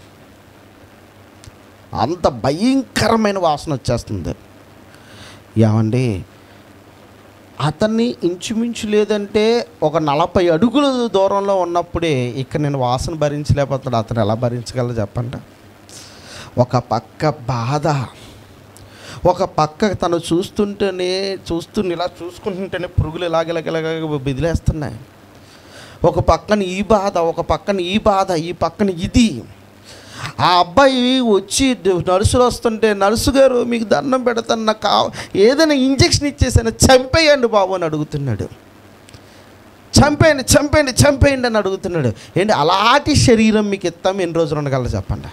అంత భయంకరమైన వాసన వచ్చేస్తుంది ఏమండి అతన్ని ఇంచుమించు లేదంటే ఒక నలభై అడుగుల దూరంలో ఉన్నప్పుడే ఇక్కడ నేను వాసన భరించలేకపోతున్నాడు అతను ఎలా భరించగలరు చెప్పండి ఒక పక్క బాధ ఒక పక్క తను చూస్తుంటేనే చూస్తూ ఇలా చూసుకుంటుంటేనే పురుగులు ఇలాగలగలగ బిదిలేస్తున్నాయి ఒక పక్కన ఈ బాధ ఒక పక్కన ఈ బాధ ఈ పక్కన ఇది ఆ అబ్బాయి వచ్చి నర్సులు వస్తుంటే నర్సు గారు మీకు దండం పెడతాను నాకు కావ ఏదైనా ఇంజక్షన్ ఇచ్చేసాను చంపేయండి బాబు అని అడుగుతున్నాడు చంపేయండి చంపేయండి చంపేయండి అని అడుగుతున్నాడు ఏంటి అలాంటి శరీరం మీకు ఇస్తాం ఎన్ని రోజులు ఉండగలరు చెప్పండి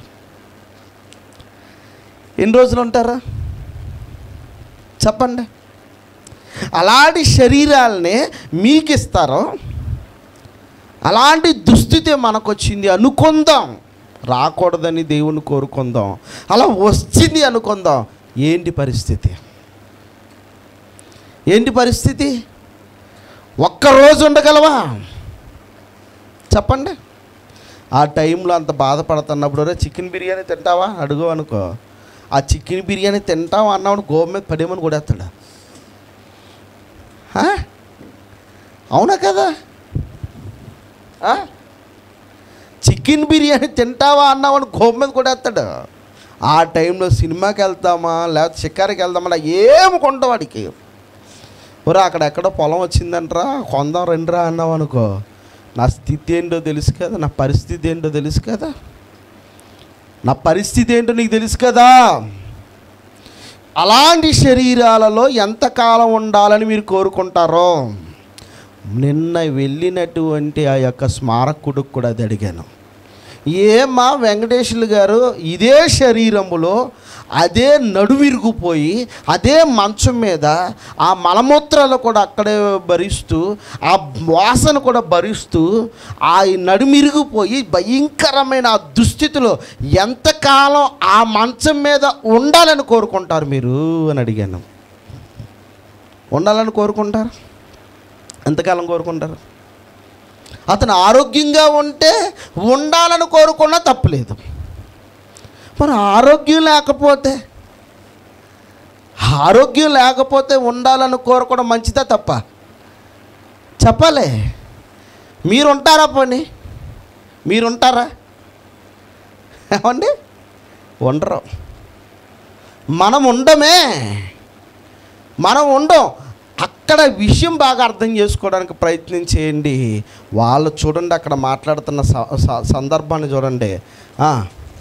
ఎన్ని రోజులు ఉంటారా చెప్పండి అలాంటి శరీరాలనే మీకు ఇస్తారో అలాంటి దుస్థితి మనకు వచ్చింది అనుకుందాం రాకూడదని దేవుని కోరుకుందాం అలా వచ్చింది అనుకుందాం ఏంటి పరిస్థితి ఏంటి పరిస్థితి ఒక్కరోజు ఉండగలవా చెప్పండి ఆ టైంలో అంత బాధపడుతున్నప్పుడు "ఒరేయ్, చికెన్ బిర్యానీ తింటావా అడుగు అనుకో ఆ చికెన్ బిర్యానీ తింటావా అన్నాడు గోపు మీద పడేమని కొడేస్తాడు ఆ? అవునా కదా ఆ? చికెన్ బిర్యానీ తింటావా అన్నామని గోపు మీద కొడేస్తాడు ఆ టైంలో సినిమాకి వెళ్తామా లేకపోతే షికారికి వెళ్దామా ఏమి కొంటాం వాడికి ఒరే అక్కడ ఎక్కడో పొలం వచ్చిందంటరా కొందాం రండిరా అన్నావు అనుకో నా స్థితి ఏంటో తెలుసు కదా నా పరిస్థితి ఏంటో తెలుసు కదా నా పరిస్థితి ఏంటో నీకు తెలుసు కదా అలాంటి శరీరాలలో ఎంతకాలం ఉండాలని మీరు కోరుకుంటారో నిన్న వెళ్ళినటువంటి ఆ యొక్క స్మారకుడికి కూడా అది అడిగాను ఏమా వెంకటేశ్వర్లు గారు ఇదే శరీరములో అదే నడువిరుగుపోయి అదే మంచం మీద ఆ మలమూత్రాలు కూడా అక్కడే భరిస్తూ ఆ వాసన కూడా భరిస్తూ ఆ నడుమిరిగిపోయి భయంకరమైన ఆ దుస్థితిలో ఎంతకాలం ఆ మంచం మీద ఉండాలని కోరుకుంటారు మీరు అని అడిగాను ఉండాలని కోరుకుంటారు ఎంతకాలం కోరుకుంటారు అతను ఆరోగ్యంగా ఉంటే ఉండాలని కోరుకున్నా తప్పులేదు మరి ఆరోగ్యం లేకపోతే ఆరోగ్యం లేకపోతే ఉండాలని కోరుకోవడం మంచిదా తప్ప చెప్పాలి మీరుంటారా పోనీ మీరుంటారా ఏమండి ఉండరు మనం ఉండమే మనం ఉండం అక్కడ విషయం బాగా అర్థం చేసుకోవడానికి ప్రయత్నం చేయండి వాళ్ళు చూడండి అక్కడ మాట్లాడుతున్న స- స- సందర్భాన్ని చూడండి ఆ.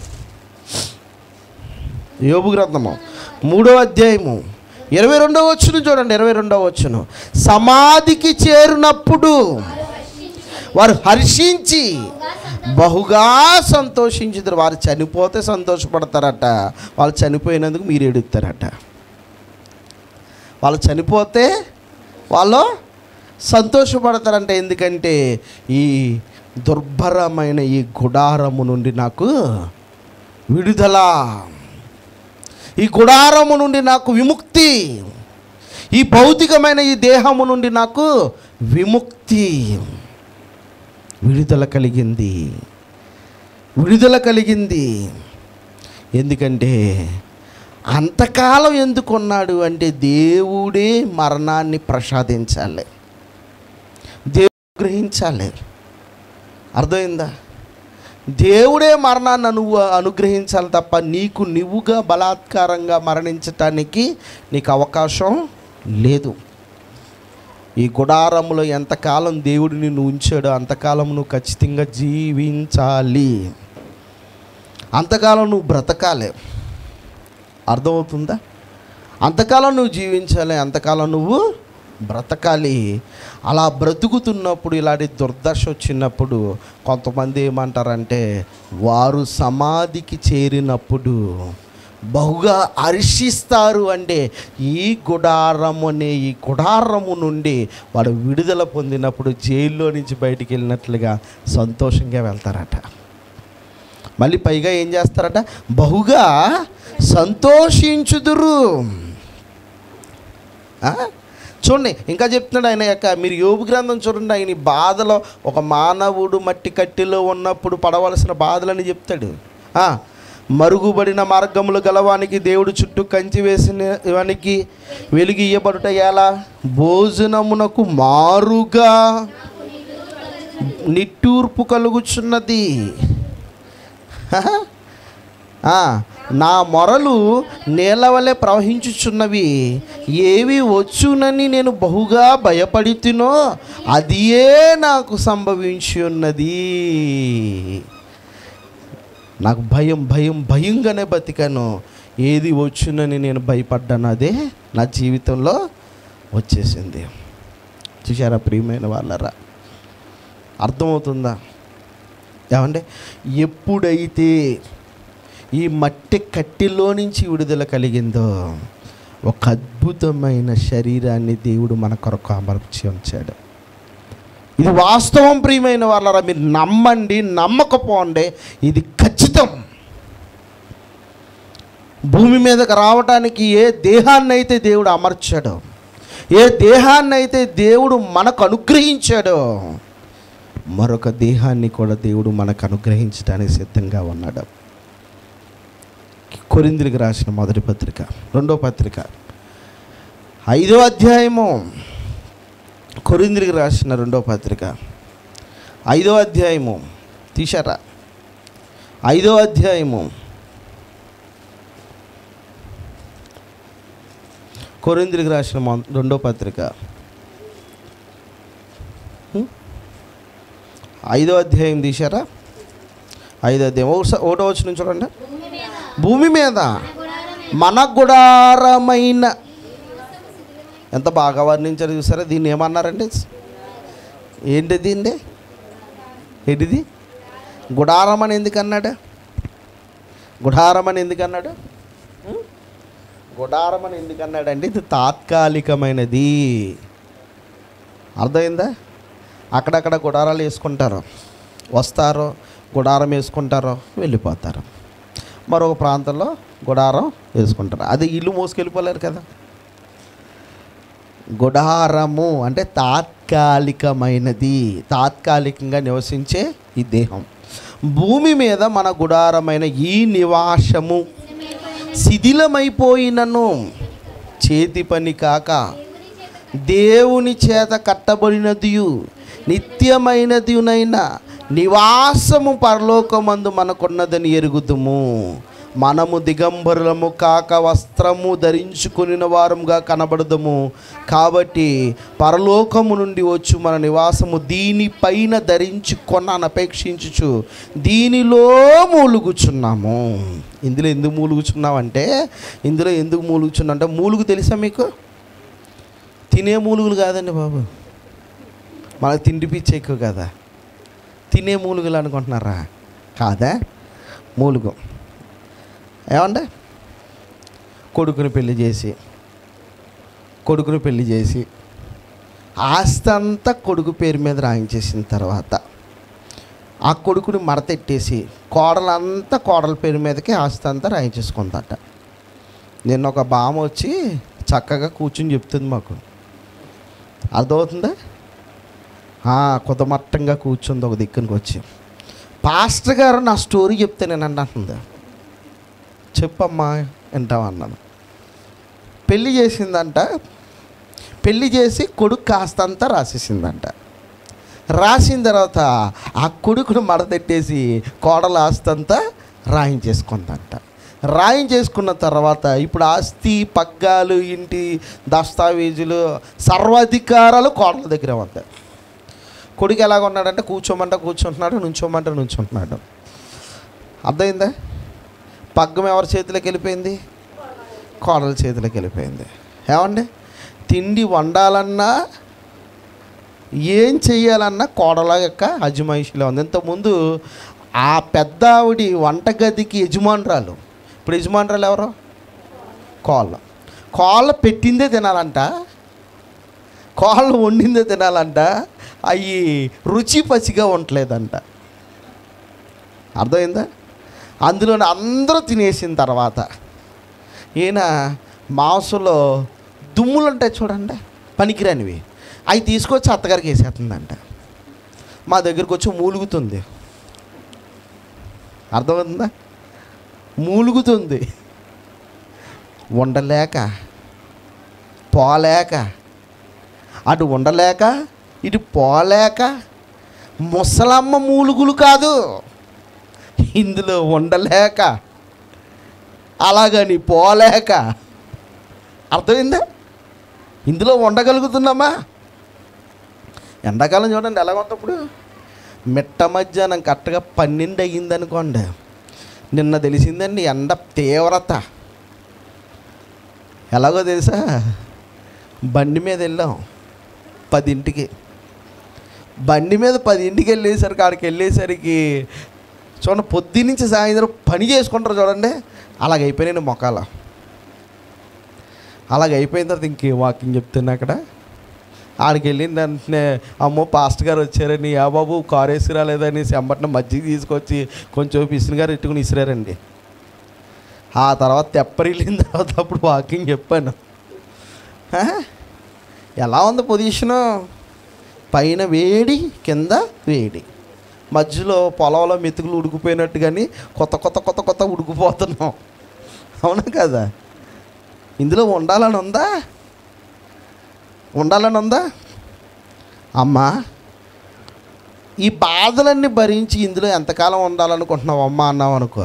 యోబు గ్రంథము మూడో అధ్యాయము ఇరవై రెండవ వచ్చును చూడండి ఇరవై రెండవ వచ్చును సమాధికి చేరినప్పుడు వారు హర్షించి బహుగా సంతోషించుతారు వారు చనిపోతే సంతోషపడతారట వాళ్ళు చనిపోయినందుకు మీరు ఎడుతారట వాళ్ళు చనిపోతే వాళ్ళు సంతోషపడతారంట ఎందుకంటే ఈ దుర్భరమైన ఈ గుడారము నుండి నాకు విడుదల ఈ గుడారము నుండి నాకు విముక్తి ఈ భౌతికమైన ఈ దేహము నుండి నాకు విముక్తి విడుదల కలిగింది విడుదల కలిగింది ఎందుకంటే అంతకాలం ఎందుకు ఉన్నాడు అంటే దేవుడే మరణాన్ని ప్రసాదించాలి దేవుడు గ్రహించాలి అర్థమైందా దేవుడే మరణాన్ని అను అనుగ్రహించాలి తప్ప నీకు నువ్వుగా బలాత్కారంగా మరణించటానికి నీకు అవకాశం లేదు ఈ గుడారంలో ఎంతకాలం దేవుడు నిన్ను ఉంచాడో అంతకాలం నువ్వు ఖచ్చితంగా జీవించాలి అంతకాలం నువ్వు బ్రతకాలి అర్థమవుతుందా అంతకాలం నువ్వు జీవించాలి అంతకాలం నువ్వు బ్రతకాలి అలా బ్రతుకుతున్నప్పుడు ఇలాంటి దుర్దశ వచ్చినప్పుడు కొంతమంది ఏమంటారంటే వారు సమాధికి చేరినప్పుడు బహుగా హర్షిస్తారు అంటే ఈ గుడారము అనే ఈ గుడారము నుండి వాడు విడుదల పొందినప్పుడు జైల్లో నుంచి బయటికి వెళ్ళినట్లుగా సంతోషంగా వెళ్తారట మళ్ళీ పైగా ఏం చేస్తారట బహుగా సంతోషించుదురు ఆ? చూడండి ఇంకా చెప్తున్నాడు ఆయన యొక్క మీరు యోగు గ్రంథం చూడండి ఆయన ఈ బాధలో ఒక మానవుడు మట్టి కట్టిలో ఉన్నప్పుడు పడవలసిన బాధలని చెప్తాడు ఆ, మరుగుబడిన మార్గములు గలవానికి దేవుడు చుట్టూ కంచి వేసిన వానికి వెలుగు ఇయ్యబడుట ఎలా భోజనమునకు మారుగా నిట్టూర్పు కలుగుచున్నది హహ. ఆ, నా మొరలు నేల వలె ప్రవహించుచున్నవి ఏవి వచ్చునని నేను బహుగా భయపడితినో అదియే నాకు సంభవించి ఉన్నది నాకు భయం భయం భయంగానే బతికాను ఏది వచ్చునని నేను భయపడ్డాను అదే నా జీవితంలో వచ్చేసింది చూసారా ప్రియమైన వాళ్ళరా అర్థమవుతుందా ఏమంటే ఎప్పుడైతే ఈ మట్టి కట్టిలో నుంచి విడుదల కలిగిందో ఒక అద్భుతమైన శరీరాన్ని దేవుడు మన కొరకు అమర్చి ఉంచాడు ఇది వాస్తవం ప్రియమైన వాళ్ళరా మీరు నమ్మండి నమ్మకపోండి ఇది ఖచ్చితం భూమి మీదకి రావడానికి ఏ దేహాన్ని అయితే దేవుడు అమర్చాడో ఏ దేహాన్ని అయితే దేవుడు మనకు అనుగ్రహించాడో మరొక దేహాన్ని కూడా దేవుడు మనకు అనుగ్రహించడానికి సిద్ధంగా ఉన్నాడు కొరిందులకు రాసిన మొదటి పత్రిక రెండో పత్రిక ఐదో అధ్యాయము కొరిందులకు రాసిన రెండో పత్రిక ఐదో అధ్యాయము తీశారా ఐదో అధ్యాయము కొరిందులకు రాసిన మొ- రెండో పత్రిక హ్మ్? ఐదో అధ్యాయం తీశారా ఐదో అధ్యాయం ఒకసా- ఒకటో వచ్చిన చూడండి భూమి మీద మన గుడారమైన ఎంత బాగా వర్ణించారు చూసారా దీన్ని ఏమన్నారండి ఏంటి దీన్ని ఏంటిది గుడారం అని ఎందుకు అన్నాడు గుడారం అని ఎందుకు అన్నాడు ఉం? గుడారం అని ఎందుకు అన్నాడంటే ఇది తాత్కాలికమైనది అర్థమైందా అక్కడక్కడ గుడారాలు వేసుకుంటారు వస్తారు గుడారం వేసుకుంటారు వెళ్ళిపోతారు మరొక ప్రాంతంలో గుడారం వేసుకుంటారు అది ఇల్లు మోసుకెళ్ళిపోలేరు కదా గుడారము అంటే తాత్కాలికమైనది తాత్కాలికంగా నివసించే ఈ దేహం భూమి మీద మన గుడారమైన ఈ నివాసము శిథిలమైపోయినను చేతి పని కాక దేవుని చేత కట్టబడినదియు నిత్యమైనదినైన నివాసము పరలోకమందు మనకున్నదని ఎరుగుదుము మనము దిగంబరులము కాక వస్త్రము ధరించుకుని వారముగా కనబడదము కాబట్టి పరలోకము నుండి వచ్చు మన నివాసము దీనిపైన ధరించుకొనని అపేక్షించుచు దీనిలో మూలుగుచున్నాము ఇందులో ఎందుకు మూలుగుచున్నామంటే ఇందులో ఎందుకు మూలుగుచున్నా అంటే మూలుగు తెలుసా మీకు తినే మూలుగులు కాదండి బాబు మనకు తిండి పిచ్చి ఎక్కువ కదా తినే మూలుగులు అనుకుంటున్నారా కాదా మూలుగు ఏమండి కొడుకుని పెళ్లి చేసి కొడుకుని పెళ్లి చేసి ఆస్తి అంతా కొడుకు పేరు మీద రాయించేసిన తర్వాత ఆ కొడుకుని మడతెట్టేసి కోడలంతా కోడల పేరు మీదకి ఆస్తి అంతా రాయించేసుకుందట నిన్న ఒక బామ వచ్చి చక్కగా కూర్చుని చెప్తుంది మాకు అర్థమవుతుందా కుదమట్టంగా కూర్చుంది ఒక దిక్కునికి వచ్చి పాస్టర్ గారు నా స్టోరీ చెప్తే నేను అంటుంది చెప్పమ్మా వింటామన్నాను పెళ్ళి చేసిందంట పెళ్ళి చేసి కొడుకు కాస్తంతా రాసేసిందంట రాసిన తర్వాత ఆ కొడుకును మడతెట్టేసి కోడల ఆస్తంతా రాయించేసుకుందంట రాయించేసుకున్న తర్వాత ఇప్పుడు ఆస్తి పగ్గాలు ఇంటి దస్తావేజులు సర్వాధికారాలు కోడల దగ్గర ఉంటాయి కొడుకు ఎలాగ ఉన్నాడంటే కూర్చోమంటే కూర్చుంటున్నాడు నుంచోమంటే నుంచుంటున్నాడు అర్థమైందా పగ్గం ఎవరి చేతిలోకి వెళ్ళిపోయింది కోడల చేతిలోకి వెళ్ళిపోయింది ఏమండి తిండి వండాలన్నా ఏం చెయ్యాలన్నా కోడల యొక్క అజమాయిషిలో ఉంది ఇంతకుముందు ఆ పెద్ద ఆవిడ వంటగదికి యజమానురాలు ఇప్పుడు యజమానురాలు ఎవరు కోళ్ళ కోళ్ళ పెట్టిందే తినాలంట కోళ్ళు వండిందే తినాలంట అవి రుచి పచ్చిగా ఉండలేదంట అర్థమైందా అందులో అందరూ తినేసిన తర్వాత ఈయన మాంసంలో దుమ్ములు ఉంటాయి చూడండి పనికిరానివి అవి తీసుకొచ్చి అత్తగారికి వేసేస్తుందంట మా దగ్గరికి వచ్చి మూలుగుతుంది అర్థమవుతుందా మూలుగుతుంది ఉండలేక పోలేక అటు ఉండలేక ఇటు పోలేక ముసలమ్మ మూలుగులు కాదు ఇందులో ఉండలేక అలాగని పోలేక అర్థమైందా ఇందులో ఉండగలుగుతున్నామా ఎండాకాలం చూడండి ఎలా ఉన్నప్పుడు మిట్ట మధ్యాహ్నం కరెక్ట్గా పన్నెండు అయ్యింది అనుకోండి నిన్న తెలిసిందండి ఎండ తీవ్రత ఎలాగో తెలుసా బండి మీద వెళ్ళాం పదింటికి బండి మీద పదింటికి వెళ్ళేసరికి ఆడికి వెళ్ళేసరికి చూడండి పొద్దు నుంచి సాయంత్రం పని చేసుకుంటారు చూడండి అలాగ అయిపోయినాయి మొక్కల అలాగ అయిపోయిన తర్వాత ఇంకే వాకింగ్ చెప్తున్నా అక్కడ ఆడికి వెళ్ళిన వెంటనే అమ్మో పాస్ట్ గారు వచ్చారని ఆ బాబు కారు వేసి రాలేదని సెంబట్న మజ్జిగ తీసుకొచ్చి కొంచెం పిసిని గారు ఎట్టుకుని ఇసిరారండి ఆ తర్వాత తెప్పరిల్లిన తర్వాత అప్పుడు వాకింగ్ చెప్పాను "హా? ఎలా ఉంది పొజిషను పైన వేడి కింద వేడి మధ్యలో పొలంలో మెతుకులు ఉడికిపోయినట్టు కానీ కొత్త కొత్త కొత్త కొత్త ఉడికిపోతున్నాం అవునా కదా ఇందులో ఉండాలని ఉందా ఉండాలని ఉందా అమ్మా ఈ బాధలన్నీ భరించి ఇందులో ఎంతకాలం ఉండాలనుకుంటున్నావు అమ్మ అన్నావు అనుకో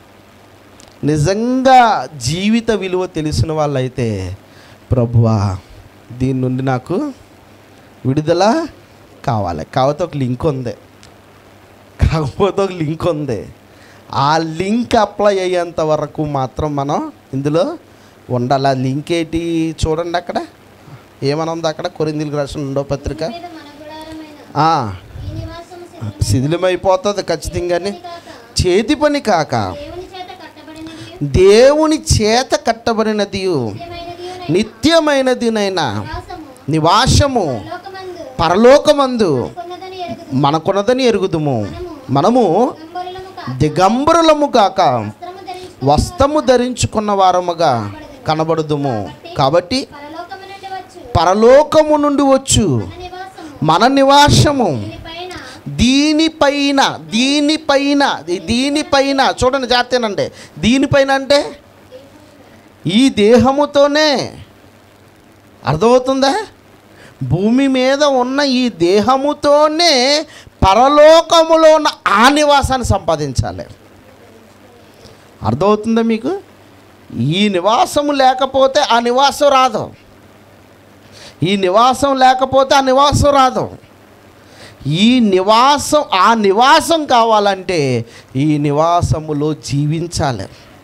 నిజంగా జీవిత విలువ తెలిసిన వాళ్ళైతే ప్రభువా దీని నుండి నాకు విడుదల కావాలి కాకపోతే ఒక లింక్ ఉంది కాకపోతే ఒక లింక్ ఉంది ఆ లింక్ అప్లై అయ్యేంత వరకు మాత్రం మనం ఇందులో ఉండాలి ఆ లింక్ ఏంటి చూడండి అక్కడ ఏమని ఉంది అక్కడ కొరిందిలకు రాసిన రెండో పత్రిక మీద మన గుడారమైన ఆ, ఈ నివాసము శిథిలమైనది శిథిలమైపోతుంది ఖచ్చితంగానే కాక చేతి పని కాక దేవుని చేత కట్టబడినది దేవుని చేత కట్టబడినది నిత్యమైనది నిత్యమైనదినైనా నివాసము నివాసము లోకమందు పరలోకమందు కొన్నదని ఎరుగుదు మనకున్నదని ఎరుగుదుము మనము గంబరులము కాక దిగంబరులము కాక వస్త్రము ధరించు వస్త్రము ధరించుకున్న వారముగా కనబడుదుము కాబట్టి పరలోకము నుండి వచ్చు పరలోకము నుండి వచ్చు మన మన నివాసము నివాసము దీనిపైన దీనిపైన దీనిపైన దీనిపైన చూడండి జాతేనండి దీనిపైన అంటే ఈ దేహముతోనే అర్థమవుతుందా భూమి మీద ఉన్న ఈ దేహముతోనే పరలోకములో ఉన్న ఆ నివాసాన్ని సంపాదించాలి అర్థమవుతుందా మీకు ఈ నివాసము లేకపోతే ఆ నివాసం రాదు ఈ నివాసం లేకపోతే ఆ నివాసం రాదు ఈ నివాసం ఆ నివాసం కావాలంటే ఈ నివాసములో జీవించాలి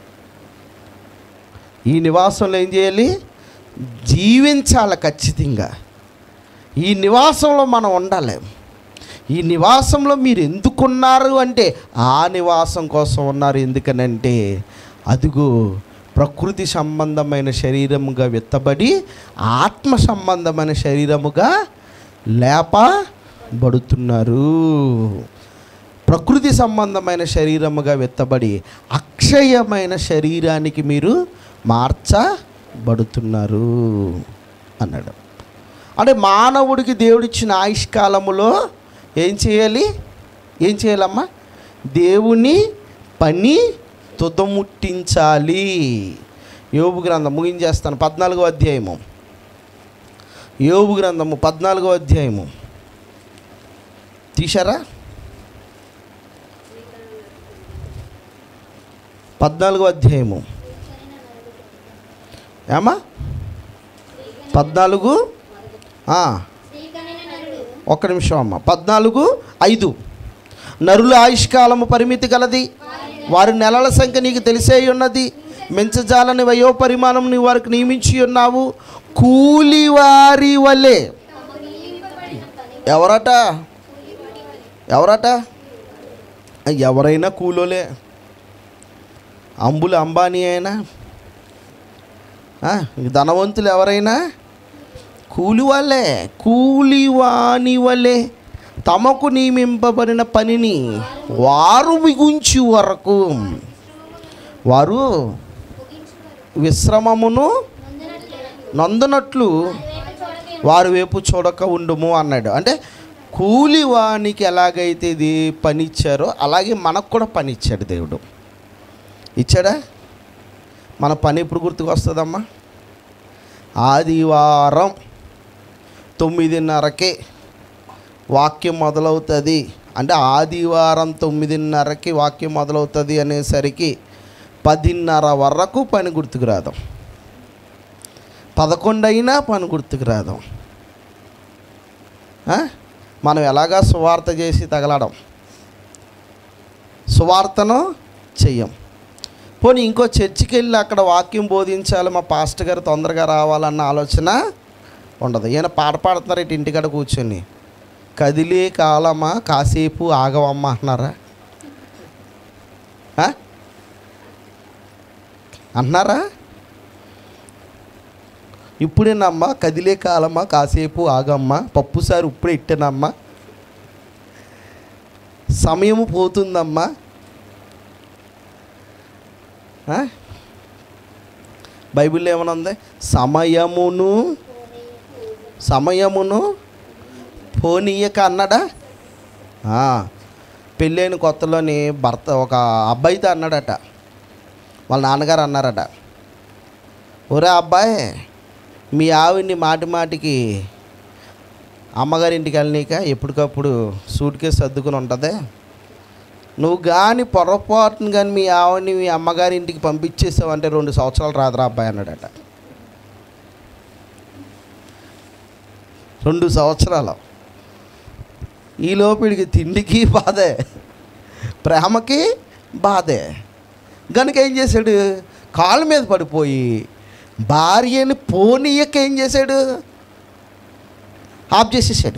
ఈ నివాసంలో ఏం చేయాలి జీవించాలి ఖచ్చితంగా ఈ నివాసంలో మనం ఉండాలి ఈ నివాసంలో మీరు ఎందుకున్నారు అంటే ఆ నివాసం కోసం ఉన్నారు ఎందుకనంటే అదిగో ప్రకృతి సంబంధమైన శరీరముగా విత్తబడి ఆత్మ సంబంధమైన శరీరముగా లేపబడుతున్నారు ప్రకృతి సంబంధమైన శరీరముగా విత్తబడి అక్షయమైన శరీరానికి మీరు మార్చబడుతున్నారు అన్నాడు అంటే మానవుడికి దేవుడిచ్చిన ఆయుష్కాలములో ఏం చేయాలి ఏం చేయాలమ్మా దేవుని పని తుదముట్టించాలి యోబు గ్రంథం ముగించేస్తాను పద్నాలుగో అధ్యాయము యోబు గ్రంథము పద్నాలుగో అధ్యాయము తీశారా పద్నాలుగో అధ్యాయము ఏమా పద్నాలుగు ఆ, శ్రీకణిన నరుడు ఒక్క నిమిషం అమ్మ పద్నాలుగు ఐదు నరుల ఆయుష్కాలము పరిమితి గలది వారి నెలల సంఖ్య నీకు తెలిసే ఉన్నది మెంచజాలని వయో పరిమాణం నీ వారికి నియమించి ఉన్నావు కూలివారి వలె ఎవరట ఎవరట ఎవరైనా కూలోలే అంబులు అంబానీ అయినా ఆ, ధనవంతులు ఎవరైనా కూలి వాళ్ళే కూలివాని వలె తమకు నియమింపబడిన పనిని వారు మిగుంచి వరకు వారు విశ్రమమును నందునట్లు వారి వైపు చూడక ఉండుము అన్నాడు అంటే కూలివానికి ఎలాగైతే ఇది పని ఇచ్చారో అలాగే మనకు కూడా పని ఇచ్చాడు దేవుడు ఇచ్చాడా మన పని ఎప్పుడు గుర్తుకు వస్తుందమ్మా ఆదివారం తొమ్మిదిన్నరకే వాక్యం మొదలవుతుంది అంటే ఆదివారం తొమ్మిదిన్నరకి వాక్యం మొదలవుతుంది అనేసరికి పదిన్నర వరకు పని గుర్తుకు రాదు పదకొండు అయినా పని గుర్తుకు రాదు ఆ? మనం ఎలాగా సువార్త చేసి తగలడం సువార్తను చెయ్యం పోనీ ఇంకో చర్చికి వెళ్ళి అక్కడ వాక్యం బోధించాలి మా పాస్టర్ గారు తొందరగా రావాలన్న ఆలోచన ఉండదు ఈయన పాట పాడుతున్నారు ఇటు ఇంటికాడ కూర్చొని కదిలే కాలమా కాసేపు ఆగవమ్మా అంటున్నారా ఆ? అంటున్నారా ఇప్పుడేనమ్మా కదిలే కాలమా కాసేపు ఆగమ్మా పప్పు సారు ఇప్పుడే ఇట్టేనమ్మా సమయము పోతుందమ్మా ఆ? బైబిల్లో ఏమైనా ఉంది సమయమును సమయమును పోనీయక అన్నాడా ఆ, పెళ్ళైన కొత్తలోని భర్త ఒక అబ్బాయితో అన్నాడట వాళ్ళ నాన్నగారు అన్నారట ఒరే అబ్బాయి మీ ఆవిడ్ని మాటి మాటికి అమ్మగారింటికి వెళ్ళనీక ఎప్పటికప్పుడు సూట్ కేసు సర్దుకుని ఉంటుంది నువ్వు కానీ పొరపాటును కానీ మీ ఆవిడని మీ అమ్మగారి ఇంటికి పంపించేసావు అంటే రెండు సంవత్సరాలు రాదురా అబ్బాయి అన్నాడట రెండు సంవత్సరాలు ఈ లోపిడికి తిండికి బాధే ప్రేమకి బాధే గనుక ఏం చేశాడు కాళ్ళ మీద పడిపోయి భార్యని పోనీయక ఏం చేశాడు ఆఫ్ చేసేసాడు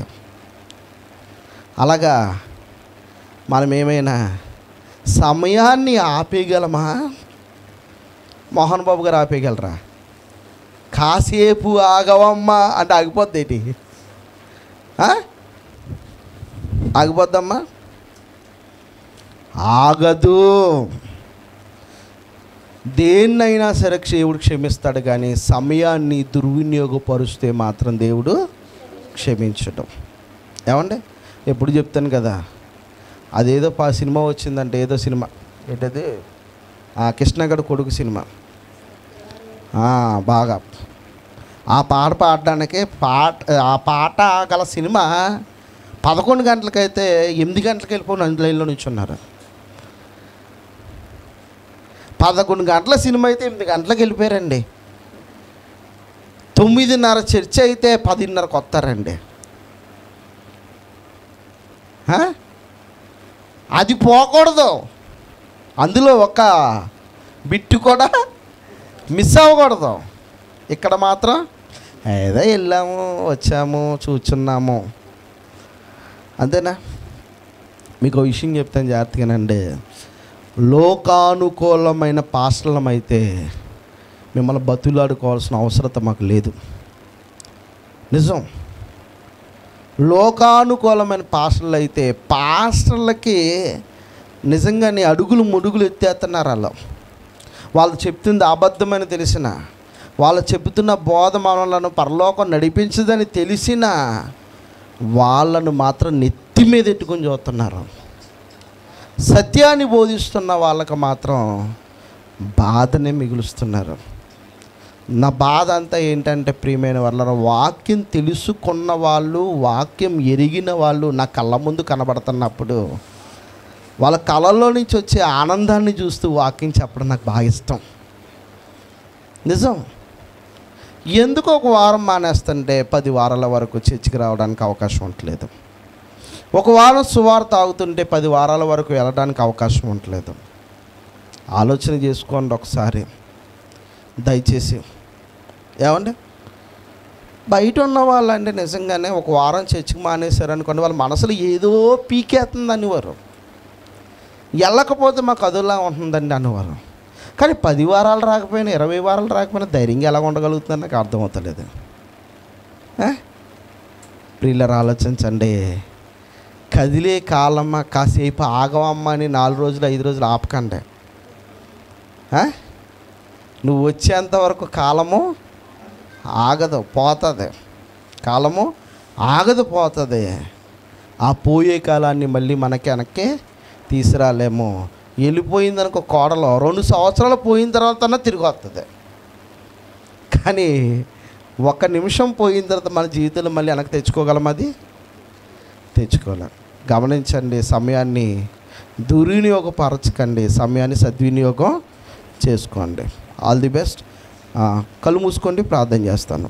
అలాగా మనం ఏమైనా సమయాన్ని ఆపేయగలమా మోహన్ బాబు గారు ఆపేయగలరా కాసేపు ఆగవమ్మా అంటే ఆగిపోద్ది ఏంటి ఆ? ఆగిపోద్దమ్మా ఆగదు దేన్నైనా సరే దేవుడు క్షమిస్తాడు కానీ సమయాన్ని దుర్వినియోగపరుస్తే మాత్రం దేవుడు క్షమించడం ఏమండి ఎప్పుడు చెప్తాను కదా అదేదో పా సినిమా వచ్చిందంటే ఏదో సినిమా ఏంటది ఆ కృష్ణగడ కొడుకు సినిమా ఆ, బాగా ఆ పాట పాడడానికే పాట ఆ పాట గల సినిమా పదకొండు గంటలకైతే ఎనిమిది గంటలకు వెళ్ళిపోయి నన్ను లైన్లో నుంచున్నారు పదకొండు గంటల సినిమా అయితే ఎనిమిది గంటలకు వెళ్ళిపోయారండి తొమ్మిదిన్నర చర్చ అయితే పదిన్నరకు వస్తారండి హ? అది పోకూడదు అందులో ఒక బిట్టు కూడా మిస్ అవ్వకూడదు ఇక్కడ మాత్రం ఏదో వెళ్ళాము వచ్చాము చూచున్నాము అంతేనా మీకు ఒక విషయం చెప్తాను జాగ్రత్తగానండి లోకానుకూలమైన పాస్టలం అయితే మిమ్మల్ని బతులాడుకోవాల్సిన అవసరత మాకు లేదు నిజం లోకానుకూలమైన పాస్టర్లు అయితే పాస్టర్లకి నిజంగానే అడుగులు ముడుగులు ఎత్తేస్తున్నారు వాళ్ళు వాళ్ళు చెప్తుంది అబద్ధమని తెలిసిన వాళ్ళు చెబుతున్న బోధ మనలను పరలోకం నడిపించదని తెలిసిన వాళ్ళను మాత్రం నెత్తి మీద ఎట్టుకొని చూస్తున్నారు సత్యాన్ని బోధిస్తున్న వాళ్ళకి మాత్రం బాధనే మిగులుస్తున్నారు నా బాధ అంతా ఏంటంటే ప్రియమైన వాళ్ళ వాక్యం తెలుసుకున్న వాళ్ళు వాక్యం ఎరిగిన వాళ్ళు నా కళ్ళ ముందు కనబడుతున్నప్పుడు వాళ్ళ కళల్లో నుంచి వచ్చే ఆనందాన్ని చూస్తూ వాక్యం చెప్పడం నాకు బాగా ఇష్టం నిజం ఎందుకు ఒక వారం మానేస్తుంటే పది వారాల వరకు చర్చికి రావడానికి అవకాశం ఉండలేదు ఒక వారం సువార్త తాగుతుంటే పది వారాల వరకు వెళ్ళడానికి అవకాశం ఉండలేదు ఆలోచన చేసుకోండి ఒకసారి దయచేసి ఏమండి బయట ఉన్న వాళ్ళంటే నిజంగానే ఒక వారం చర్చికి మానేశారు అనుకోండి వాళ్ళ మనసులో ఏదో పీకేస్తుంది అనేవారు వెళ్ళకపోతే మాకు అదులా ఉంటుందండి అనేవారు కానీ పది వారాలు రాకపోయినా ఇరవై వారాలు రాకపోయినా ధైర్యంగా ఎలా ఉండగలుగుతుందని నాకు అర్థమవుతలేదు ఆ? ప్రియులరు ఆలోచించండి కదిలే కాలమ్మ కాసేపు ఆగవమ్మ అని నాలుగు రోజులు ఐదు రోజులు ఆపకండి ఆ? నువ్వు వచ్చేంత వరకు కాలము ఆగదు పోతుంది కాలము ఆగదు పోతుంది ఆ పోయే కాలాన్ని మళ్ళీ మనకి వెనక్కి తీసుకురాలేము వెళ్ళిపోయిందనుకో కోడలో రెండు సంవత్సరాలు పోయిన తర్వాత తిరిగి వస్తుంది కానీ ఒక్క నిమిషం పోయిన తర్వాత మన జీవితంలో మళ్ళీ వెనక్కి తెచ్చుకోగలం అది తెచ్చుకోలేం గమనించండి సమయాన్ని దుర్వినియోగపరచకండి సమయాన్ని సద్వినియోగం చేసుకోండి ఆల్ ది బెస్ట్ కళ్ళు మూసుకోండి ప్రార్థన చేస్తాను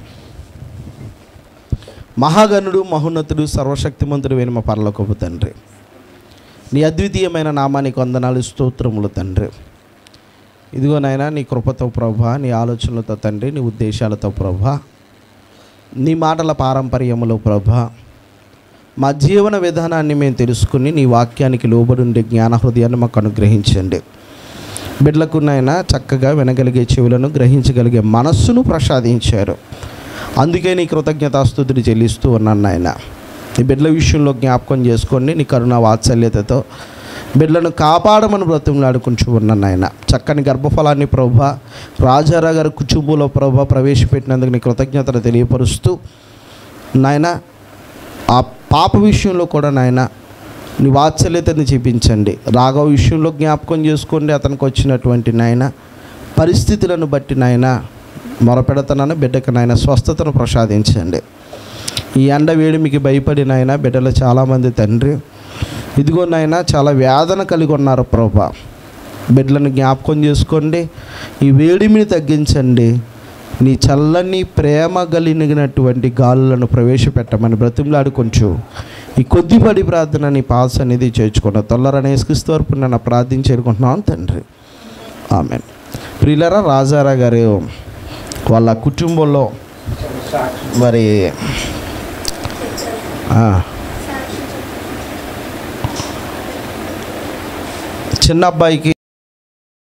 మహాగణుడు మహోన్నతుడు సర్వశక్తిమంతుడు వేణు మా పరలోకపు తండ్రి నీ అద్వితీయమైన నామానికి వందనాలు స్తోత్రములు తండ్రి ఇదిగో నాయనా నీ కృపతో ప్రభా నీ ఆలోచనలతో తండ్రి నీ ఉద్దేశాలతో ప్రభా నీ మాటల పారంపర్యములో ప్రభా మా జీవన విధానాన్ని మేము తెలుసుకుని నీ వాక్యానికి లోబడుండే జ్ఞాన హృదయాన్ని మాకు అనుగ్రహించండి బిడ్డలకు నాయన చక్కగా వినగలిగే చెవులను గ్రహించగలిగే మనస్సును ప్రసాదించారు అందుకే నీ కృతజ్ఞతాస్తుతులు చెల్లిస్తూ ఉన్నాను నాయన నీ బిడ్డల విషయంలో జ్ఞాపకం చేసుకోండి నీ కరుణ వాత్సల్యతతో బిడ్డలను కాపాడమని బ్రతిమలాడుకుంటూ ఉన్నాను నాయన చక్కని గర్భఫలాన్ని ప్రభా రాజారా గారి కుటుంబంలో ప్రభా ప్రవేశపెట్టినందుకు నీ కృతజ్ఞతలు తెలియపరుస్తూ నాయన ఆ పాప విషయంలో కూడా నాయన నీ వాత్సల్యతని చూపించండి రాఘవ విషయంలో జ్ఞాపకం చేసుకోండి అతనికి వచ్చినటువంటి నాయన పరిస్థితులను బట్టి నాయన మొరపెడతానని బిడ్డకు నాయన స్వస్థతను ప్రసాదించండి ఈ ఎండ వేడిమికి భయపడి నాయన బిడ్డలు చాలామంది తండ్రి ఇదిగో నాయన చాలా వేదన కలిగి ఉన్నారు ప్రభా బిడ్డలను జ్ఞాపకం చేసుకోండి ఈ వేడిమిని తగ్గించండి నీ చల్లని ప్రేమ కలిగినటువంటి గాలులను ప్రవేశపెట్టమని బ్రతిమలాడు కొంచెం ఈ కొద్దిపడి ప్రార్థన నీ పాస్ అనేది చేర్చుకున్న తొల్లరని యేసుక్రీస్తు వరకు నన్ను ప్రార్థించేరుకుంటున్నాను తండ్రి ఆమె ప్రియులరా రాజారా గారు వాళ్ళ కుటుంబంలో మరి ఆ, చిన్న అబ్బాయికి